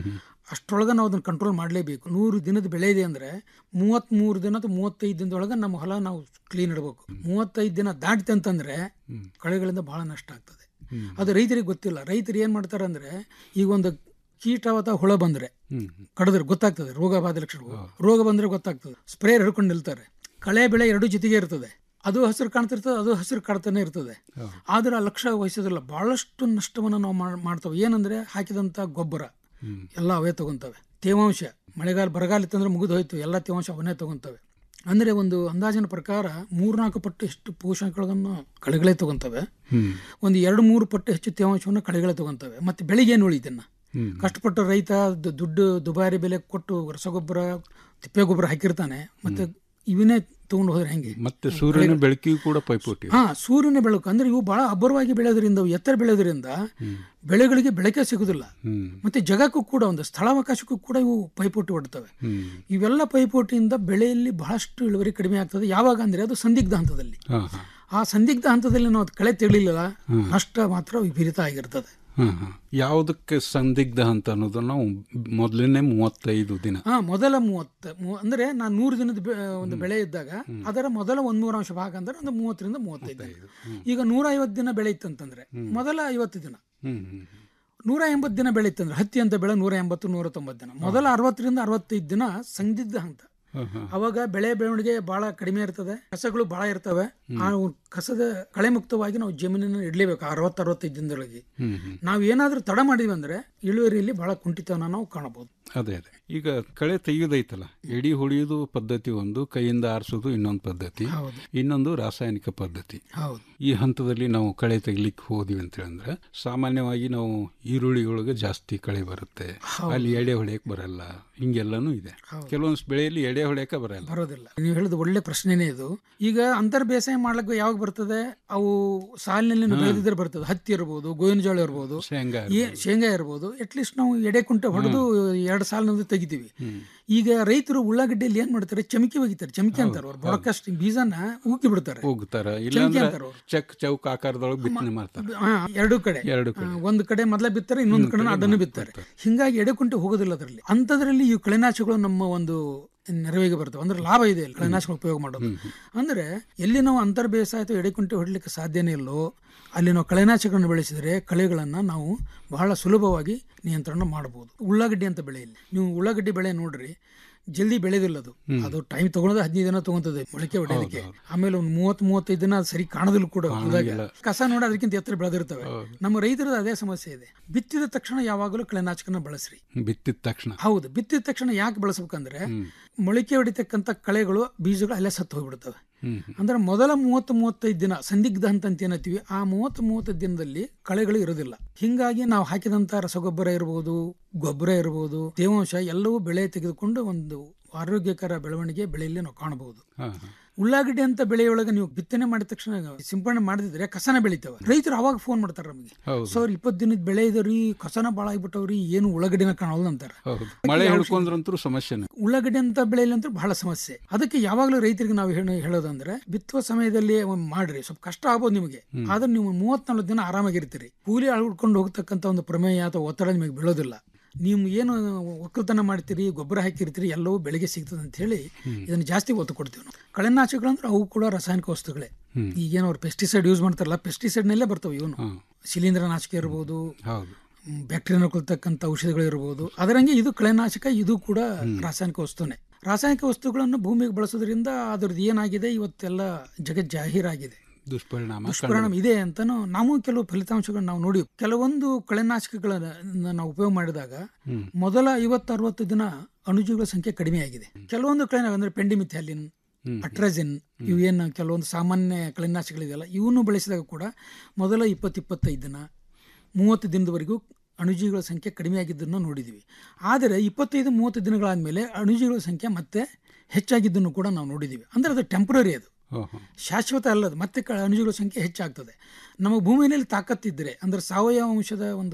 ಅಷ್ಟರೊಳಗೆ ನಾವು ಅದನ್ನು ಕಂಟ್ರೋಲ್ ಮಾಡಲೇಬೇಕು ನೂರು ದಿನದ ಬೆಳೆ ಇದೆ ಅಂದರೆ ಮೂವತ್ತ್ಮೂರು ದಿನ ಅಥವಾ ಮೂವತ್ತೈದು ದಿನದೊಳಗೆ ನಮ್ಮ ಹೊಲ ನಾವು ಕ್ಲೀನ್ ಇಡಬೇಕು ಮೂವತ್ತೈದು ದಿನ ದಾಟಿತೆ ಅಂತಂದರೆ ಕಳೆಗಳಿಂದ ಭಾಳ ನಷ್ಟ ಆಗ್ತದೆ ಅದು ರೈತರಿಗೆ ಗೊತ್ತಿಲ್ಲ ರೈತರು ಏನು ಮಾಡ್ತಾರೆ ಅಂದರೆ ಈಗ ಒಂದು ಕೀಟ ಅಥವಾ ಹುಳ ಬಂದರೆ ಕಡಿದ್ರೆ ಗೊತ್ತಾಗ್ತದೆ ರೋಗ ಬಾಧೆ ಲಕ್ಷಣಗಳು ರೋಗ ಬಂದರೆ ಗೊತ್ತಾಗ್ತದೆ ಸ್ಪ್ರೇಯರ್ ಹಿಡ್ಕೊಂಡು ನಿಲ್ತಾರೆ ಕಳೆ ಬೆಳೆ ಎರಡೂ ಜೊತೆಗೆ ಇರ್ತದೆ ಅದು ಹಸಿರು ಕಾಣ್ತಿರ್ತದೆ ಅದು ಹಸಿರು ಕಾಡ್ತಾನೆ ಇರ್ತದೆ ಆದ್ರೆ ಆ ಲಕ್ಷ್ಯ ವಹಿಸೋದಿಲ್ಲ ಬಹಳಷ್ಟು ನಷ್ಟವನ್ನು ನಾವು ಮಾಡ್- ಮಾಡ್ತೇವೆ ಏನಂದ್ರೆ ಹಾಕಿದಂಥ ಗೊಬ್ಬರ ಎಲ್ಲ ಅವೇ ತಗೊಂತವೆ ತೇವಾಂಶ ಮಳೆಗಾಲ ಬರಗಾಲ ಇತ್ತಂದ್ರೆ ಮುಗಿದು ಹೋಯ್ತು ಎಲ್ಲ ತೇವಾಂಶ ಅವನ್ನೇ ತಗೊಂತವೆ ಅಂದರೆ ಒಂದು ಅಂದಾಜಿನ ಪ್ರಕಾರ ಮೂರ್ನಾಲ್ಕು ಪಟ್ಟು ಎಷ್ಟು ಪೋಷಕಗಳನ್ನು ಕಳೆಗಳೇ ತಗೊಂತವೆ ಒಂದು ಎರಡು ಮೂರು ಪಟ್ಟು ಹೆಚ್ಚು ತೇವಾಂಶವನ್ನು ಕಳೆಗಳೇ ತಗೊಂತವೆ ಮತ್ತೆ ಬೆಳಿಗ್ಗೆ ಏನು ಉಳಿದನ್ನ ಕಷ್ಟಪಟ್ಟು ರೈತ ದು- ದುಡ್ಡು ದುಬಾರಿ ಬೆಲೆ ಕೊಟ್ಟು ರಸಗೊಬ್ಬರ ತಿಪ್ಪೆ ಗೊಬ್ಬರ ಹಾಕಿರ್ತಾನೆ ಮತ್ತೆ ಇವನ್ನೇ ತಗೊಂಡು ಹೋದ್ರೆ ಹೆಂಗೆ ಮತ್ತೆ ಸೂರ್ಯನ ಬೆಳಕಿಗೂ ಕೂಡ ಪೈಪೋಟಿ ಹಾ ಸೂರ್ಯನ ಬೆಳಕು ಅಂದ್ರೆ ಇವು ಬಹಳ ಅಬ್ಬರವಾಗಿ ಬೆಳೆಯೋದ್ರಿಂದ ಅವು ಎತ್ತರ ಬೆಳೆಯೋದ್ರಿಂದ ಬೆಳೆಗಳಿಗೆ ಬೆಳಕೆ ಸಿಗುದಿಲ್ಲ ಮತ್ತೆ ಜಗಕ್ಕೂ ಕೂಡ ಒಂದು ಸ್ಥಳಾವಕಾಶಕ್ಕೂ ಕೂಡ ಇವು ಪೈಪೋಟಿ ಹೊಡ್ತವೆ ಇವೆಲ್ಲ ಪೈಪೋಟಿಯಿಂದ ಬೆಳೆಯಲ್ಲಿ ಬಹಳಷ್ಟು ಇಳುವರಿ ಕಡಿಮೆ ಆಗ್ತದೆ ಯಾವಾಗ ಅಂದ್ರೆ ಅದು ಸಂದಿಗ್ಧ ಹಂತದಲ್ಲಿ ಹಾ ಹಾ ಆ ಸಂದಿಗ್ಧ ಹಂತದಲ್ಲಿ ನಾವು ಅದು ಕಳೆ ತೆಗಳಿಲ್ಲ ನಷ್ಟ ಮಾತ್ರ ವಿಪರೀತ ಆಗಿರ್ತದೆ ಹಾ ಹಾ ಯಾವುದಕ್ಕೆ ಸಂದಿಗ್ಧ ಅಂತ ಅನ್ನೋದು ನಾವು ಮೊದಲನೇ ಮೂವತ್ತೈದು ದಿನ ಹಾ ಮೊದಲ ಮೂವತ್ತ ಮೂ- ಅಂದ್ರೆ ನಾನು ನೂರು ದಿನದ ಬೆ- ಒಂದು ಬೆಳೆ ಇದ್ದಾಗ ಅದರ ಮೊದಲ ಒಂದ್ ನೂರಾಂಶ ಭಾಗ ಅಂದ್ರೆ ಒಂದು ಮೂವತ್ತರಿಂದ ಮೂವತ್ತೈದು ದಿನ ಈಗ ನೂರ ಐವತ್ತು ದಿನ ಬೆಳೆ ಇತ್ತಂತಂದ್ರೆ ಮೊದಲ ಐವತ್ತು ದಿನ ಹ್ಮ್ ಹ್ಮ್ ನೂರ ಎಂಬತ್ತು ದಿನ ಬೆಳೆ ಇತ್ತಂದ್ರೆ ಹತ್ತಿ ಅಂತ ಬೆಳೆ ನೂರ ಎಂಬತ್ತು ನೂರ ತೊಂಬತ್ತು ದಿನ ಮೊದಲ ಅರವತ್ತರಿಂದ ಅರವತ್ತೈದು ದಿನ ಸಂದಿಗ್ಧ ಹಂತ ಹಾ, ಹಾ. ಅವಾಗ ಬೆಳೆ ಬೆಳವಣಿಗೆ ಬಹಳ ಕಡಿಮೆ ಇರ್ತದೆ ಕಸಗಳು ಬಹಳ ಇರ್ತವೆ ಆ ಕಸದ ಕಳೆ ಮುಕ್ತವಾಗಿ ನಾವು ಜಮೀನನ್ನು ಇಡಲೇಬೇಕು ಅರವತ್ತು ಅರವತ್ತೈದು ದಿನದೊಳಗೆ ಹ್ಮ್ ಹ್ಮ್ ನಾವು ಏನಾದ್ರೂ ತಡ ಮಾಡಿದ್ವಿ ಅಂದ್ರೆ ಇಳುವರಿಯಲ್ಲಿ ಬಹಳ ಕುಂಠಿತವನ್ನ ನಾವು ಕಾಣಬಹುದು ಅದೇ ಅದೇ ಈಗ ಕಳೆ ತೆಗೆಯೋದೈತಲ್ಲ ಎಡಿ ಹೊಡೆಯೋದು ಪದ್ಧತಿ ಒಂದು ಕೈಯಿಂದ ಆರಿಸೋದು ಇನ್ನೊಂದು ಪದ್ಧತಿ ಹೌದು. ಇನ್ನೊಂದು ರಾಸಾಯನಿಕ ಪದ್ಧತಿ ಹೌದು ಈ ಹಂತದಲ್ಲಿ ನಾವು ಕಳೆ ತೆಗಿಲಿಕ್ಕೆ ಹೋದ್ವಿ ಅಂತ ಹೇಳಿದ್ರೆ ಸಾಮಾನ್ಯವಾಗಿ ನಾವು ಈರುಳ್ಳಿ ಒಳಗೆ ಜಾಸ್ತಿ ಕಳೆ ಬರುತ್ತೆ ಹೌದು. ಅಲ್ಲಿ ಎಡೆ ಹೊಡೆಯಕ್ ಬರಲ್ಲ ಹಿಂಗೆಲ್ಲಾನು ಇದೆ ಕೆಲವೊಂದು ಬೆಳೆಯಲ್ಲಿ ಎಡೆ ಹೊಡೆಯಕ ಬರಲ್ಲ ಬರೋದಿಲ್ಲ ನೀವು ಹೇಳಿದ ಒಳ್ಳೆ ಪ್ರಶ್ನೆನೇ ಇದು ಈಗ ಅಂತರ್ ಬೇಸಾಯ ಮಾಡ್ಲಿಕ್ಕೆ ಯಾವಾಗ ಬರ್ತದೆ ಅವು ಸಾಲಿನಲ್ಲಿ ಬೆಳೆದಿದ್ರೆ ಬರ್ತದೆ ಹತ್ತಿ ಇರ್ಬೋದು ಗೋವಿನ ಜೋಳ ಇರ್ಬೋದು ಶೇಂಗಾ ಈ ಶೇಂಗಾ ಇರ್ಬೋದು ಅಟ್ಲೀಸ್ಟ್ ನಾವು ಎಡೆ ಕುಂಟೆ ಹೊಡೆದು ಎರಡು ಸಾಲಿನಿಂದ ತೆಗಿತೀವಿ ಈಗ ರೈತರು ಉಳ್ಳಾಗಡ್ಡೆಯಲ್ಲಿ ಏನ್ ಮಾಡ್ತಾರೆ ಚಮಕಿ ಒಗಿತಾರೆ ಚಮಕಿ ಅಂತಾರೆ ಅವ್ರು ಬೊಡಕಷ್ಟು ಬೀಜನ ಉಕ್ಕಿ ಬಿಡ್ತಾರೆ ಹೋಗ್ತಾರ ಚಮಕಿ ಇಲ್ಲಾಂದ್ರೆ ಅಂತಾರೆ ಅವ್ರು. ಚೆಕ್ ಚೌಕ ಆಕಾರದೊಳಗೆ ಬಿತ್ತನೆ ಮಾಡ್ತಾರೆ ಹಾ, ಎರಡು ಕಡೆ ಎರಡು ಕಡೆ ಆ, ಒಂದು ಕಡೆ ಮೊದಲ ಬಿತ್ತಾರೆ ಇನ್ನೊಂದು ಕಡೆ ಅಡ್ಡನ್ನು ಬಿತ್ತಾರೆ ಹಿಂಗಾಗಿ ಎಡೆಕುಂಟೆ ಹೋಗೋದಿಲ್ಲ ಅದರಲ್ಲಿ ಅಂಥದ್ರಲ್ಲಿ ಈ ಕಳೆನಾಶಕಗಳು ನಮ್ಮ ಒಂದು ನೆರವಿಗೆ ಬರ್ತವೆ ಅಂದ್ರೆ ಲಾಭ ಇದೆ ಇಲ್ಲಿ ಕಳೆನಾಶಕ ಉಪಯೋಗ ಮಾಡೋದು ಅಂದ್ರೆ ಎಲ್ಲಿ ನಾವು ಅಂತರ್ ಬೇಸಾಯ ಅಥವಾ ಎಡೆಕುಂಟೆ ಹೊಡಲಿಕ್ಕೆ ಸಾಧ್ಯನೇ ಇಲ್ಲೋ ಅಲ್ಲಿ ನಾವು ಕಳೆನಾಶಕಗಳನ್ನು ಬೆಳೆಸಿದರೆ ಕಳೆಗಳನ್ನು ನಾವು ಬಹಳ ಸುಲಭವಾಗಿ ನಿಯಂತ್ರಣ ಮಾಡಬಹುದು ಉಳ್ಳಾಗಡ್ಡಿ ಅಂತ ಬೆಳೆಯಲ್ಲಿ ನೀವು ಉಳ್ಳಾಗಡ್ಡಿ ಬೆಳೆ ನೋಡ್ರಿ ಜಲ್ದಿ ಬೆಳೆದಿಲ್ಲ ಅದು ಅದು ಟೈಮ್ ತಗೊಳೋದು ಹದಿನೈದು ದಿನ ತಗೊಂತದೆ ಮೊಳಕೆ ಹೊಡೆಯೋದಕ್ಕೆ ಆಮೇಲೆ ಒಂದು ಮೂವತ್ತ್ ಮೂವತ್ತೈದು ದಿನ ಅದು ಸರಿ ಕಾಣೋದಿಲ್ಲ ಕೂಡ ಹೊಲ್ದಾಗ ಕಸ ನೋಡಿ ಅದಕ್ಕಿಂತ ಎತ್ತರ ಬೆಳೆದಿರ್ತವೆ ನಮ್ಮ ರೈತರದ ಅದೇ ಸಮಸ್ಯೆ ಇದೆ ಬಿತ್ತಿದ ತಕ್ಷಣ ಯಾವಾಗಲೂ ಕಳೆನಾಶಕನ ಬಳಸ್ರಿ ಬಿತ್ತಿದ ತಕ್ಷಣ ಹೌದು ಬಿತ್ತಿದ ತಕ್ಷಣ ಯಾಕೆ ಬಳಸ್ಬೇಕಂದ್ರೆ ಮೊಳಕೆ ಹೊಡಿತಕ್ಕಂಥ ಕಳೆಗಳು ಬೀಜಗಳು ಅಲ್ಲೇ ಸತ್ತು ಹೋಗ್ಬಿಡ್ತವೆ ಹ್ಮ್ ಅಂದ್ರೆ ಮೊದಲ ಮೂವತ್ತು ಮೂವತ್ತೈದು ದಿನ ಸಂದಿಗ್ಧ ಅಂತ ಅಂತ ಏನತ್ತೀವಿ ಆ ಮೂವತ್ತು ಮೂವತ್ತೈದು ದಿನದಲ್ಲಿ ಕಳೆಗಳು ಇರೋದಿಲ್ಲ ಹಿಂಗಾಗಿ ನಾವು ಹಾಕಿದಂತ ರಸಗೊಬ್ಬರ ಇರ್ಬೋದು ಗೊಬ್ಬರ ಇರ್ಬೋದು ತೇವಾಂಶ ಎಲ್ಲವೂ ಬೆಳೆ ತೆಗೆದುಕೊಂಡು ಒಂದು ಆರೋಗ್ಯಕರ ಬೆಳವಣಿಗೆ ಬೆಳೆಯಲ್ಲಿ ನಾವು ಕಾಣಬಹುದು ಹಾ ಹಾ ಉಳ್ಳಾಗಡ್ಡಿ ಅಂತ ಬೆಳೆಯೊಳಗೆ ನೀವು ಬಿತ್ತನೆ ಮಾಡಿದ ತಕ್ಷಣ ಸಿಂಪಡಣೆ ಮಾಡಿದ್ರೆ ಕಸನ ಬೆಳಿತಾವೆ ರೈತರು ಅವಾಗ ಫೋನ್ ಮಾಡ್ತಾರೆ ನಮಗೆ ಹೌದು. ಸರ್ ಇಪ್ಪತ್ತು ದಿನದ ಬೆಳೆ ಇದವ್ರಿ ಕಸನ ಭಾಳ ಆಗ್ಬಿಟ್ಟವ್ರಿ ಏನು ಉಳ್ಳಾಗಡ್ಡಿನ ಕಾಣೋಲ್ಲ ಅಂತಾರೆ ಹೌದು ಮಳೆ ಹಿಡ್ಕೊಂಡ್ರಂತೂ ಸಮಸ್ಯೆನೆ ಉಳ್ಳಾಗಡ್ಡಿ ಅಂತ ಬೆಳೆಯಲ್ಲಿ ಅಂತೂ ಬಹಳ ಸಮಸ್ಯೆ ಅದಕ್ಕೆ ಯಾವಾಗಲೂ ರೈತರಿಗೆ ನಾವು ಹೇಳ- ಹೇಳೋದಂದ್ರೆ ಬಿತ್ತುವ ಸಮಯದಲ್ಲಿ ಒಂದ್ ಮಾಡ್ರಿ ಸ್ವಲ್ಪ ಕಷ್ಟ ಆಗ್ಬೋದು ನಿಮಗೆ ಆದ್ರೆ ನೀವು ಮೂವತ್ನಾಲ್ಕು ದಿನ ಆರಾಮಾಗಿರ್ತೀರಿ ಕೂಲಿ ಅಳ್ಕೊಂಡು ಹೋಗ್ತಕ್ಕಂಥ ಒಂದು ಪ್ರಮೇಯ ಅಥವಾ ಒತ್ತಡ ನಿಮಗೆ ಬೀಳೋದಿಲ್ಲ ನೀವು ಏನು ಒಕ್ಕಲ್ತನ ಮಾಡ್ತೀರಿ ಗೊಬ್ಬರ ಹಾಕಿರ್ತೀರಿ ಎಲ್ಲವೂ ಬೆಳೆಗೆ ಸಿಗ್ತದೆ ಅಂತ ಹೇಳಿ ಇದನ್ನು ಜಾಸ್ತಿ ಒತ್ತು ಕೊಡ್ತೀವಿ ನಾವು ಕಳೆನಾಶಕಗಳಂದ್ರೆ ಅವು ಕೂಡ ರಾಸಾಯನಿಕ ವಸ್ತುಗಳೇ ಈಗೇನು ಅವ್ರು ಪೆಸ್ಟಿಸೈಡ್ ಯೂಸ್ ಮಾಡ್ತಾರಲ್ಲ ಪೆಸ್ಟಿಸೈಡ್ನಲ್ಲೇ ಬರ್ತವೆ ಇವನು ಶಿಲೀಂಧ್ರನಾಶಕ ಇರ್ಬೋದು ಹೌದು ಬ್ಯಾಕ್ಟೀರಿಯಾ ಕೊಲ್ತಕ್ಕಂಥ ಔಷಧಿಗಳು ಇರ್ಬೋದು ಅದರಂಗೆ ಇದು ಕಳೆನಾಶಕ ಇದು ಕೂಡ ರಾಸಾಯನಿಕ ವಸ್ತುನೇ ರಾಸಾಯನಿಕ ವಸ್ತುಗಳನ್ನು ಭೂಮಿಗೆ ಬಳಸೋದ್ರಿಂದ ಅದ್ರದ್ದು ಏನಾಗಿದೆ ಇವತ್ತೆಲ್ಲ ಜಗತ್ ಜಾಹೀರಾಗಿದೆ ದುಷ್ಪರಿಣಾಮ ದುಷ್ಪರಿಣಾಮ ಇದೆ ಅಂತಾನು ನಾವು ಕೆಲವು ಫಲಿತಾಂಶಗಳನ್ನ ನಾವು ನೋಡಿ ಕೆಲವೊಂದು ಕಳೆನಾಶಕಗಳನ್ನ ನಾವು ಉಪಯೋಗ ಮಾಡಿದಾಗ ಹ್ಮ್. ಮೊದಲ ಐವತ್ತು ಅರವತ್ತು ದಿನ ಅಣುಜೀವಿಗಳ ಸಂಖ್ಯೆ ಕಡಿಮೆ ಆಗಿದೆ ಕೆಲವೊಂದು ಕಳೆ ಅಂದ್ರೆ ಪೆಂಡಿಮಿಥ್ಯಾಲಿನ್ ಹ್ಮ್. ಅಟ್ರಜಿನ್ ಇವು ಏನು ಕೆಲವೊಂದು ಸಾಮಾನ್ಯ ಕಳೆನಾಶಕಗಳಿದೆಯಲ್ಲ ಇವನು ಬಳಸಿದಾಗ ಕೂಡ ಮೊದಲ ಇಪ್ಪತ್ತು ಇಪ್ಪತ್ತೈದು ದಿನ ಮೂವತ್ತು ದಿನದವರೆಗೂ ಅಣುಜೀವಿಗಳ ಸಂಖ್ಯೆ ಕಡಿಮೆ ಆಗಿದ್ದನ್ನು ನೋಡಿದ್ದೀವಿ ಆದರೆ ಇಪ್ಪತ್ತೈದು ಮೂವತ್ತು ದಿನಗಳಾದಮೇಲೆ ಅಣುಜೀವಿಗಳ ಸಂಖ್ಯೆ ಮತ್ತೆ ಹೆಚ್ಚಾಗಿದ್ದನ್ನು ಕೂಡ ನಾವು ನೋಡಿದ್ದೀವಿ ಅಂದರೆ ಅದು ಟೆಂಪ್ರರಿ ಅದು ಓಹೋ. ಶಾಶ್ವತ ಅಲ್ಲದು ಮತ್ತೆ ಕ- ಅಣುಜೀವಿಗಳ ಸಂಖ್ಯೆ ಹೆಚ್ಚಾಗ್ತದೆ ನಮ್ಮ ಭೂಮಿಯಲ್ಲಿ ತಾಕತ್ತಿದ್ದರೆ ಅಂದ್ರೆ ಸಾವಯವ ಅಂಶದ ಒಂದು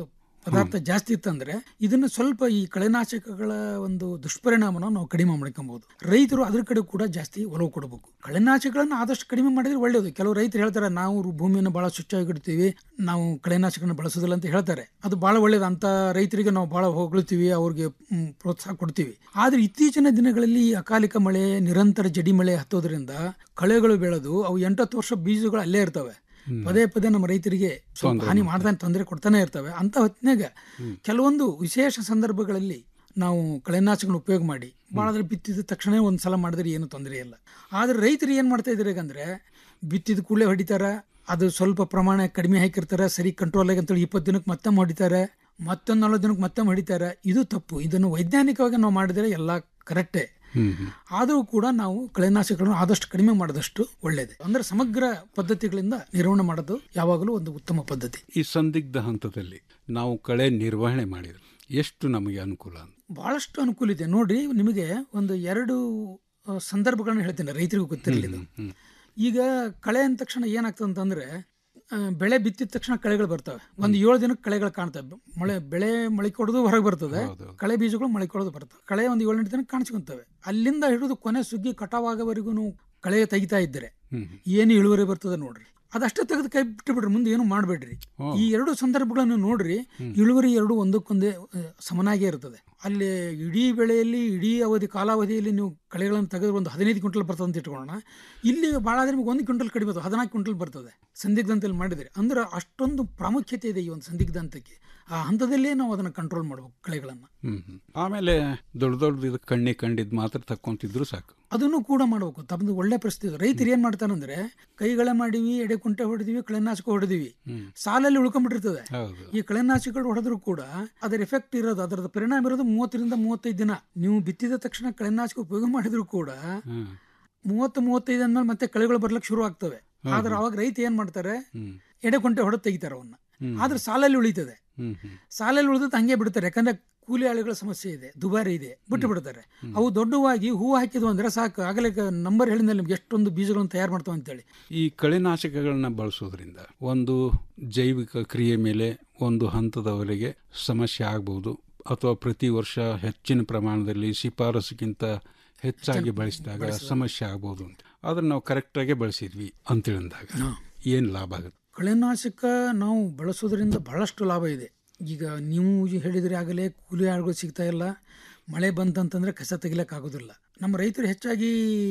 ಪದಾರ್ಥ ಜಾಸ್ತಿ ಇತ್ತಂದ್ರೆ ಇದನ್ನ ಸ್ವಲ್ಪ ಈ ಕಳೆನಾಶಕಗಳ ಒಂದು ದುಷ್ಪರಿಣಾಮನ ನಾವು ಕಡಿಮೆ ಮಾಡ್ಕೊಬಹುದು ರೈತರು ಅದ್ರ ಕಡೆ ಕೂಡ ಜಾಸ್ತಿ ಒಲವು ಕೊಡಬೇಕು ಕಳೆನಾಶಕಗಳನ್ನ ಆದಷ್ಟು ಕಡಿಮೆ ಮಾಡಿದ್ರೆ ಒಳ್ಳೆಯದು ಕೆಲವು ರೈತರು ಹೇಳ್ತಾರೆ ನಾವು ಭೂಮಿಯನ್ನು ಬಹಳ ಸ್ವಚ್ಛವಾಗಿ ಇಡ್ತೀವಿ ನಾವು ಕಳೆನಾಶಕನ ಬಳಸೋದಿಲ್ಲ ಅಂತ ಹೇಳ್ತಾರೆ ಅದು ಬಹಳ ಒಳ್ಳೇದು ಅಂತ ರೈತರಿಗೆ ನಾವು ಬಹಳ ಹೊಗಳ್ತೀವಿ ಅವ್ರಿಗೆ ಮ್, ಪ್ರೋತ್ಸಾಹ ಕೊಡ್ತೀವಿ ಆದ್ರೆ ಇತ್ತೀಚಿನ ದಿನಗಳಲ್ಲಿ ಈ ಅಕಾಲಿಕ ಮಳೆ ನಿರಂತರ ಜಡಿ ಮಳೆ ಹತ್ತೋದ್ರಿಂದ ಕಳೆಗಳು ಬೆಳೆದು ಅವು ಎಂಟತ್ತು ವರ್ಷ ಬೀಜಗಳು ಅಲ್ಲೇ ಇರ್ತವೆ ಪದೇ ಪದೇ ನಮ್ಮ ರೈತರಿಗೆ ಸ್ವಲ್ಪ ತೊಂದ್ರೆ ಹಾನಿ ಮಾಡ್ತಾನೆ ತೊಂದರೆ ಕೊಡ್ತಾನೆ ಇರ್ತವೆ ಅಂತ ಹೊತ್ತಿನಾಗ ಕೆಲವೊಂದು ವಿಶೇಷ ಸಂದರ್ಭಗಳಲ್ಲಿ ನಾವು ಕಳೆನಾಶಕಗಳನ್ನ ಉಪಯೋಗ ಮಾಡಿ ಭಾಳ ಬಿತ್ತಿದ ತಕ್ಷಣ ಒಂದು ಸಲ ಮಾಡಿದ್ರೆ ಏನು ತೊಂದರೆ ಇಲ್ಲ ಆದ್ರೆ ರೈತರು ಏನು ಮಾಡ್ತಾ ಇದ್ದಾರೆ ಅಂದ್ರೆ ಬಿತ್ತಿದ ಕೂಡಲೇ ಹೊಡಿತಾರ ಅದು ಸ್ವಲ್ಪ ಪ್ರಮಾಣ ಕಡಿಮೆ ಹಾಕಿರ್ತಾರೆ ಸರಿ ಕಂಟ್ರೋಲ್ ಆಗಿ ಅಂತೇಳಿ ಇಪ್ಪತ್ತು ದಿನಕ್ಕೆ ಮತ್ತೊಮ್ಮೆ ಹೊಡಿತಾರೆ ಮತ್ತೊಂದು ನಲ್ವತ್ತು ದಿನಕ್ಕೆ ಮತ್ತೊಮ್ಮೆ ಹೊಡಿತಾರೆ ಇದು ತಪ್ಪು ಇದನ್ನು ವೈಜ್ಞಾನಿಕವಾಗಿ ನಾವು ಮಾಡಿದರೆ ಎಲ್ಲ ಕರೆಕ್ಟೇ ಆದರೂ ಕೂಡ ನಾವು ಕಳೆನಾಶಕಗಳನ್ನು ಆದಷ್ಟು ಕಡಿಮೆ ಮಾಡಿದಷ್ಟು ಒಳ್ಳೆಯದು ಅಂದ್ರೆ ಸಮಗ್ರ ಪದ್ಧತಿಗಳಿಂದ ನಿರ್ವಹಣೆ ಮಾಡೋದು ಯಾವಾಗಲೂ ಒಂದು ಉತ್ತಮ ಪದ್ಧತಿ ಈ ಸಂದಿಗ್ಧ ಹಂತದಲ್ಲಿ ನಾವು ಕಳೆ ನಿರ್ವಹಣೆ ಮಾಡಿದ್ರೆ ಎಷ್ಟು ನಮಗೆ ಅನುಕೂಲ ಅಂತ ಬಹಳಷ್ಟು ಅನುಕೂಲ ಇದೆ ನೋಡ್ರಿ ನಿಮಗೆ ಒಂದು ಎರಡು ಆ, ಸಂದರ್ಭಗಳನ್ನ ಹೇಳ್ತೇನೆ ರೈತರಿಗೂ ಗೊತ್ತಿರಲಿಲ್ಲ ಇದು. ಈಗ ಕಳೆ ಅಂದ ತಕ್ಷಣ ಏನಾಗ್ತದೆ ಅಂತಂದ್ರೆ ಆ, ಬೆಳೆ ಬಿತ್ತಿದ ತಕ್ಷಣ ಕಳೆಗಳು ಬರ್ತವೆ ಒಂದು ಏಳು ದಿನಕ್ಕೆ ಕಳೆಗಳು ಕಾಣ್ತವೆ ಮಳೆ ಬೆಳೆ ಮೊಳಕೊಡೋದು ಹೊರಗೆ ಬರ್ತದೆ ಕಳೆ ಬೀಜಗಳು ಮೊಳಕೊಡೋದು ಬರ್ತವೆ ಕಳೆ ಒಂದು ಏಳೆಂಟು ದಿನಕ್ಕೆ ಕಾಣಿಸ್ಕೊಂತವೆ ಅಲ್ಲಿಂದ ಹಿಡಿದು ಕೊನೆ ಸುಗ್ಗಿ ಕಟಾವಾಗೋವರೆಗೂ ಕಳೆ ತೆಗಿತಾ ಇದ್ದರೆ ಏನು ಇಳುವರಿ ಬರ್ತದೆ ನೋಡ್ರಿ ಅದಷ್ಟೇ ತೆಗೆದು ಕೈ ಬಿಟ್ಟು ಬಿಡ್ರಿ ಮುಂದೆ ಏನು ಮಾಡಬೇಡ್ರಿ ಈ ಎರಡು ಸಂದರ್ಭಗಳನ್ನು ನೋಡ್ರಿ ಇಳುವರಿ ಎರಡು ಒಂದಕ್ಕೊಂದೇ ಆ, ಸಮನಾಗೇ ಇರ್ತದೆ ಅಲ್ಲಿ ಇಡೀ ಬೆಳೆಯಲ್ಲಿ ಇಡೀ ಅವಧಿ ಕಾಲಾವಧಿಯಲ್ಲಿ ನೀವು ಕಳೆಗಳನ್ನು ತೆಗೆದ್ರೆ ಒಂದು ಹದಿನೈದು ಕ್ವಿಂಟಲ್ ಬರ್ತದೆ ಅಂತ ಇಟ್ಕೊಳ್ಳೋಣ ಇಲ್ಲಿ ಭಾಳ ಆದ್ರೆ ನಿಮಗೆ ಒಂದು ಕ್ವಿಂಟಲ್ ಕಡಿಮೆ ಬರ್ತದೆ ಹದಿನಾಲ್ಕು ಕ್ವಿಂಟಲ್ ಬರ್ತದೆ ಸಂದಿಗ್ಧಂತಲ್ಲಿ ಮಾಡಿದರೆ ಅಂದ್ರೆ ಅಷ್ಟೊಂದು ಪ್ರಾಮುಖ್ಯತೆ ಇದೆ ಈ ಒಂದು ಸಂದಿಗ್ಧಂತಕ್ಕೆ ಆ ಹಂತದಲ್ಲೇ ನಾವು ಅದನ್ನು ಕಂಟ್ರೋಲ್ ಮಾಡಬೇಕು ಕಳೆಗಳನ್ನು ಹ್ಮ್ ಹ್ಮ್. ಆಮೇಲೆ ದೊಡ್ಡ ದೊಡ್ಡ ಇದು ಕಣ್ಣಿ ಕಂಡಿದ್ ಮಾತ್ರ ತಕ್ಕೊಂತಿದ್ರು ಸಾಕು ಅದನ್ನು ಕೂಡ ಮಾಡಬೇಕು ತಮ್ಮದು ಒಳ್ಳೆ ಪರಿಸ್ಥಿತಿ ಇದೆ. ರೈತರು ಏನ್ ಮಾಡ್ತಾರಂದ್ರೆ ಕೈಗಳ ಮಾಡಿವಿ ಎಡೆ ಕುಂಟೆ ಹೊಡೆದಿವಿ ಕಳೆನಾಶಕ ಹೊಡೆದಿವಿ ಸಾಲಲ್ಲಿ ಉಳ್ಕೊಂಡ್ಬಿಟ್ಟಿರ್ತದೆ ಹೌದು ಈ ಕಳೆನಾಶಕಗಳು ಹೊಡೆದ್ರು ಕೂಡ ಅದರ ಎಫೆಕ್ಟ್ ಇರೋದು ಅದರ ಪರಿಣಾಮ ಇರೋದು ಮೂವತ್ತರಿಂದ ಮೂವತ್ತೈದು ದಿನ ನೀವು ಬಿತ್ತಿದ ತಕ್ಷಣ ಕಳೆನಾಶಕ ಉಪಯೋಗ ಮಾಡಿದ್ರು ಕೂಡ ಹ್ಮ್. ಮೂವತ್ತು ಮೂವತ್ತೈದು ಅಂದ್ಮೇಲೆ ಮತ್ತೆ ಕಳೆಗಳು ಬರ್ಲಿಕ್ಕೆ ಶುರು ಆಗ್ತವೆ ಹೌದು. ಆದ್ರೆ ಅವಾಗ ರೈತ ಏನ್ ಮಾಡ್ತಾರೆ ಹ್ಮ್. ಎಡೆ ಕುಂಟೆ ಹೊಡೆದು ತೆಗಿತಾರೆ ಅವನ್ನ ಹ್ಮ್. ಆದ್ರೆ ಸಾಲಲ್ಲಿ ಉಳಿತದೆ ಹ್ಮ್ ಹ್ಮ್. ಸಾಲಲ್ಲಿ ಉಳಿದದ್ದು ಹಂಗೆ ಬಿಡ್ತಾರೆ ಯಾಕಂದ್ರೆ ಕೂಲಿ ಆಳುಗಳ ಸಮಸ್ಯೆ ಇದೆ ದುಬಾರಿ ಇದೆ ಬಿಟ್ಟು ಬಿಡ್ತಾರೆ ಅವು ದೊಡ್ಡವಾಗಿ ಹೂ ಹಾಕಿದ್ವು ಅಂದ್ರೆ ಸಾಕು ಆಗಲೇ ನಂಬರ್ ಹೇಳಿದ್ಮೇಲೆ ನಿಮ್ಗೆ ಎಷ್ಟೊಂದು ಬೀಜಗಳನ್ನು ತಯಾರು ಮಾಡ್ತಾವ ಅಂತೇಳಿ ಈ ಕಳೆನಾಶಕಗಳನ್ನ ಬಳಸೋದ್ರಿಂದ ಒಂದು ಜೈವಿಕ ಕ್ರಿಯೆ ಮೇಲೆ ಒಂದು ಹಂತದವರೆಗೆ ಸಮಸ್ಯೆ ಆಗ್ಬೋದು ಅಥವಾ ಪ್ರತಿ ವರ್ಷ ಹೆಚ್ಚಿನ ಪ್ರಮಾಣದಲ್ಲಿ ಶಿಫಾರಸುಗಿಂತ ಹೆಚ್ಚಾಗಿ ಬಳಸಿದಾಗ ಸಮಸ್ಯೆ ಆಗ್ಬೋದು ಅಂತ ಆದ್ರೆ ನಾವು ಕರೆಕ್ಟಾಗಿ ಬಳಸಿದ್ವಿ ಅಂತೇಳಿದಾಗ ಏನು ಲಾಭ ಆಗುತ್ತೆ ಕಳೆನಾಶಕ ನಾವು ಬಳಸೋದ್ರಿಂದ ಬಹಳಷ್ಟು ಲಾಭ ಇದೆ ಈಗ ನೀವು ಹೇಳಿದ್ರೆ ಆಗಲೇ ಕೂಲಿ ಆಳುಗಳು ಸಿಗ್ತಾ ಇಲ್ಲ ಮಳೆ ಬಂತಂತಂದ್ರೆ ಕಸ ತೆಗಿಲಕ್ಕೆ ಆಗೋದಿಲ್ಲ ನಮ್ಮ ರೈತರು ಹೆಚ್ಚಾಗಿ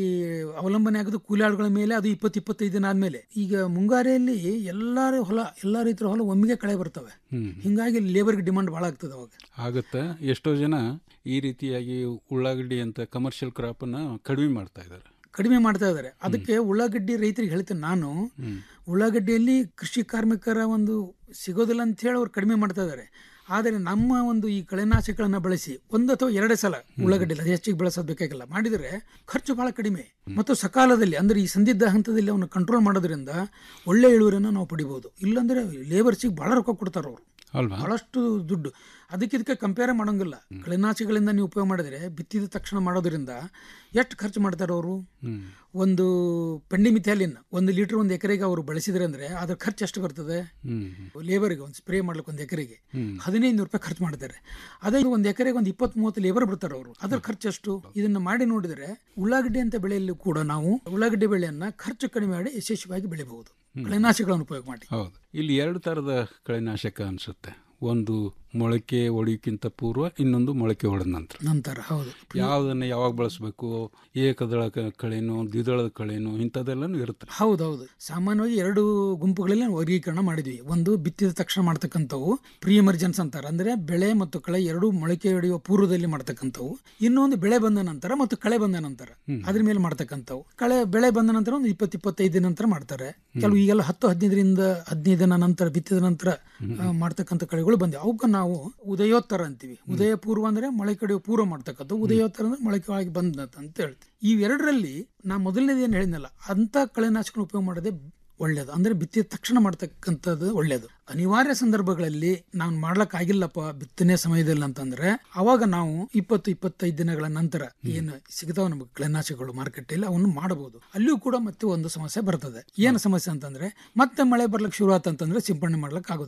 ಅವಲಂಬನೆ ಆಗೋದು ಕೂಲಿ ಆಳುಗಳ ಮೇಲೆ ಅದು ಇಪ್ಪತ್ತು ಇಪ್ಪತ್ತೈದು ದಿನ ಆದ್ಮೇಲೆ ಈಗ ಮುಂಗಾರಿಯಲ್ಲಿ ಎಲ್ಲರ ಹೊಲ ಎಲ್ಲ ರೈತರ ಹೊಲ ಒಮ್ಮೆಗೆ ಕಳೆ ಬರ್ತವೆ ಹ್ಮ್. ಹಿಂಗಾಗಿ ಲೇಬರ್ಗೆ ಡಿಮಾಂಡ್ ಭಾಳ ಆಗ್ತದೆ ಅವಾಗ ಆಗುತ್ತೆ ಎಷ್ಟೋ ಜನ ಈ ರೀತಿಯಾಗಿ ಉಳ್ಳಾಗಡ್ಡಿ ಅಂತ ಕಮರ್ಷಿಯಲ್ ಕ್ರಾಪನ್ನ ಕಡಿಮೆ ಮಾಡ್ತಾ ಇದ್ದಾರೆ ಕಡಿಮೆ ಮಾಡ್ತಾ ಇದ್ದಾರೆ ಅದಕ್ಕೆ ಉಳ್ಳಾಗಡ್ಡಿ ರೈತರಿಗೆ ಹೇಳ್ತೇನೆ ನಾನು ಉಳ್ಳಾಗಡ್ಡಿಯಲ್ಲಿ ಕೃಷಿ ಕಾರ್ಮಿಕರ ಒಂದು ಸಿಗೋದಿಲ್ಲ ಅಂತ ಹೇಳಿ ಅವ್ರು ಕಡಿಮೆ ಮಾಡ್ತಾ ಇದ್ದಾರೆ ಆದರೆ ನಮ್ಮ ಒಂದು ಈ ಕಳೆನಾಶಕಗಳನ್ನ ಬಳಸಿ ಒಂದು ಅಥವಾ ಎರಡೇ ಸಲ ಉಳ್ಳಾಗಡ್ಡಿ ಅದು ಹೆಚ್ಚಿಗೆ ಬೆಳೆಸೋದು ಬೇಕಾಗಿಲ್ಲ ಮಾಡಿದರೆ ಖರ್ಚು ಬಹಳ ಕಡಿಮೆ ಮತ್ತು ಸಕಾಲದಲ್ಲಿ ಅಂದ್ರೆ ಈ ಸಂದಿಗ್ಧ ಹಂತದಲ್ಲಿ ಅವನ್ನ ಕಂಟ್ರೋಲ್ ಮಾಡೋದ್ರಿಂದ ಒಳ್ಳೆ ಇಳುವರಿಯನ್ನು ನಾವು ಪಡಿಬಹುದು ಇಲ್ಲಾಂದ್ರೆ ಲೇಬರ್ಸಿಗೆ ಬಹಳ ರೊಕ್ಕ ಕೊಡ್ತಾರೆ ಅವರು ಅಲ್ವಾ ಬಹಳಷ್ಟು ದುಡ್ಡು ಅದಕ್ಕೆ ಇದಕ್ಕೆ ಕಂಪೇರ್ ಮಾಡೋಂಗಿಲ್ಲ ಕಳೆನಾಶಕಗಳಿಂದ ನೀವು ಉಪಯೋಗ ಮಾಡಿದ್ರೆ ಬಿತ್ತಿದ ತಕ್ಷಣ ಮಾಡೋದ್ರಿಂದ ಎಷ್ಟು ಖರ್ಚು ಮಾಡ್ತಾರೆ ಅವರು ಹ್ಮ್ ಒಂದು ಪೆಂಡಿಮಿಥ್ಯಾಲಿನ್ ಒಂದು ಲೀಟರ್ ಒಂದು ಎಕರೆಗೆ ಅವರು ಬಳಸಿದ್ರೆ ಅಂದ್ರೆ ಅದ್ರ ಖರ್ಚು ಎಷ್ಟು ಬರ್ತದೆ ಹ್ಮ್ ಲೇಬರ್ಗೆ ಒಂದು ಸ್ಪ್ರೇ ಮಾಡ್ಲಿಕ್ಕೆ ಒಂದು ಎಕರೆಗೆ ಹ್ಮ್. ಹದಿನೈದು ನೂರು ರೂಪಾಯಿ ಖರ್ಚು ಮಾಡ್ತಾರೆ ಅದೇ ಒಂದು ಎಕರೆಗೆ ಒಂದು ಇಪ್ಪತ್ತ್ ಮೂವತ್ತು ಲೇಬರ್ ಬಿಡ್ತಾರೆ ಅವರು ಅದ್ರ ಖರ್ಚು ಎಷ್ಟು ಇದನ್ನ ಮಾಡಿ ನೋಡಿದ್ರೆ ಉಳ್ಳಾಗಡ್ಡಿ ಅಂತ ಬೆಳೆಯಲ್ಲೂ ಕೂಡ ನಾವು ಉಳ್ಳಾಗಡ್ಡಿ ಬೆಳೆಯನ್ನ ಖರ್ಚು ಕಡಿಮೆ ಮಾಡಿ ಯಶಸ್ವಿಯಾಗಿ ಬೆಳಿಬಹುದು ಕಳೆನಾಶಕಗಳನ್ನು ಉಪಯೋಗ ಮಾಡಿ ಹೌದು ಇಲ್ಲಿ ಎರಡು ಥರದ ಕಳೆನಾಶಕ ಅನ್ಸುತ್ತೆ ಒಂದು ಮೊಳಕೆ ಹೊಡೆಯಕ್ಕಿಂತ ಪೂರ್ವ ಇನ್ನೊಂದು ಮೊಳಕೆ ಹೊಡೆದ ನಂತರ ನಂತರ ಹೌದು ಯಾವುದನ್ನ ಯಾವಾಗ ಬಳಸಬೇಕು ಏಕದಳ ಕ- ಕಳೆನೋ ದ್ವಿದಳದ ಕಳೆನೋ ಇಂಥದ್ದೆಲ್ಲನೂ ಇರುತ್ತೆ ಹೌದೌದು ಸಾಮಾನ್ಯವಾಗಿ ಎರಡು ಗುಂಪುಗಳಲ್ಲಿ ನಾವು ವರ್ಗೀಕರಣ ಮಾಡಿದ್ವಿ ಒಂದು ಬಿತ್ತಿದ ತಕ್ಷಣ ಮಾಡ್ತಕ್ಕಂಥವು ಪ್ರೀ ಎಮರ್ಜೆನ್ಸ್ ಅಂತಾರೆ ಅಂದ್ರೆ ಬೆಳೆ ಮತ್ತು ಕಳೆ ಎರಡು ಮೊಳಕೆ ಹೊಡೆಯುವ ಪೂರ್ವದಲ್ಲಿ ಮಾಡ್ತಕ್ಕಂಥವು ಇನ್ನೊಂದು ಬೆಳೆ ಬಂದ ನಂತರ ಮತ್ತು ಕಳೆ ಬಂದ ನಂತರ ಅದ್ರ ಮೇಲೆ ಮಾಡ್ತಕ್ಕಂಥವು ಕಳೆ ಬೆಳೆ ಬಂದ ನಂತರ ಒಂದು ಇಪ್ಪತ್ತು ಇಪ್ಪತ್ತೈದು ದಿನ ನಂತರ ಮಾಡ್ತಾರೆ ಕೆಲವು ಈಗೆಲ್ಲ ಹತ್ತು ಹದಿನೈದರಿಂದ ಹದಿನೈದು ದಿನ ನಂತರ ಬಿತ್ತಿದ ನಂತರ ಆ, ಮಾಡ್ತಕ್ಕಂಥ ಕಳೆಗಳು ಬಂದಿವೆ ಅವಕ್ಕೆ ನಾವು ಉದಯೋತ್ತರ ಅಂತೀವಿ ಉದಯ ಪೂರ್ವ ಅಂದ್ರೆ ಮೊಳಕೆ ಹೊಡೆಯುವ ಪೂರ್ವ ಮಾಡ್ತಕ್ಕಂಥ ಉದಯೋತ್ತರ ಅಂದ್ರೆ ಮೊಳಕೆ ಆಗಿ ಬಂದದ್ದು ಅಂತ ಹೇಳ್ತೀವಿ ಇವೆರಡರಲ್ಲಿ ನಾ ಮೊದಲನೇದು ಏನು ಹೇಳಿದ್ನಲ್ಲ ಅಂತ ಕಳೆನಾಶಕ ಉಪಯೋಗ ಮಾಡೋದೇ ಒಳ್ಳೇದು ಅಂದ್ರೆ ಬಿತ್ತಿದ ತಕ್ಷಣ ಮಾಡ್ತಕ್ಕಂಥದ್ದು ಒಳ್ಳೇದು ಅನಿವಾರ್ಯ ಸಂದರ್ಭಗಳಲ್ಲಿ ನಾನು ಮಾಡ್ಲಕ್ ಆಗಿಲ್ಲಪ್ಪ ಬಿತ್ತನೆ ಸಮಯದಲ್ಲಿ ಅಂತಂದ್ರೆ ಅವಾಗ ನಾವು ಇಪ್ಪತ್ತು ಇಪ್ಪತ್ತೈದು ದಿನಗಳ ನಂತರ ಏನು ಸಿಗ್ತಾವ ನಮಗೆ ಕಳೆನಾಶಕಗಳು ಮಾರ್ಕೆಟಲ್ಲಿ ಅವನ್ನು ಮಾಡಬಹುದು ಅಲ್ಲಿಯೂ ಕೂಡ ಮತ್ತೆ ಒಂದು ಸಮಸ್ಯೆ ಬರ್ತದೆ ಏನು ಸಮಸ್ಯೆ ಅಂತಂದ್ರೆ ಮತ್ತೆ ಮಳೆ ಬರ್ಲಿಕ್ಕೆ ಶುರು ಆತಂತಂದ್ರೆ ಸಿಂಪಡಣೆ ಮಾಡ್ಲಿಕ್ಕೆ ಆಗೋದಿಲ್ಲ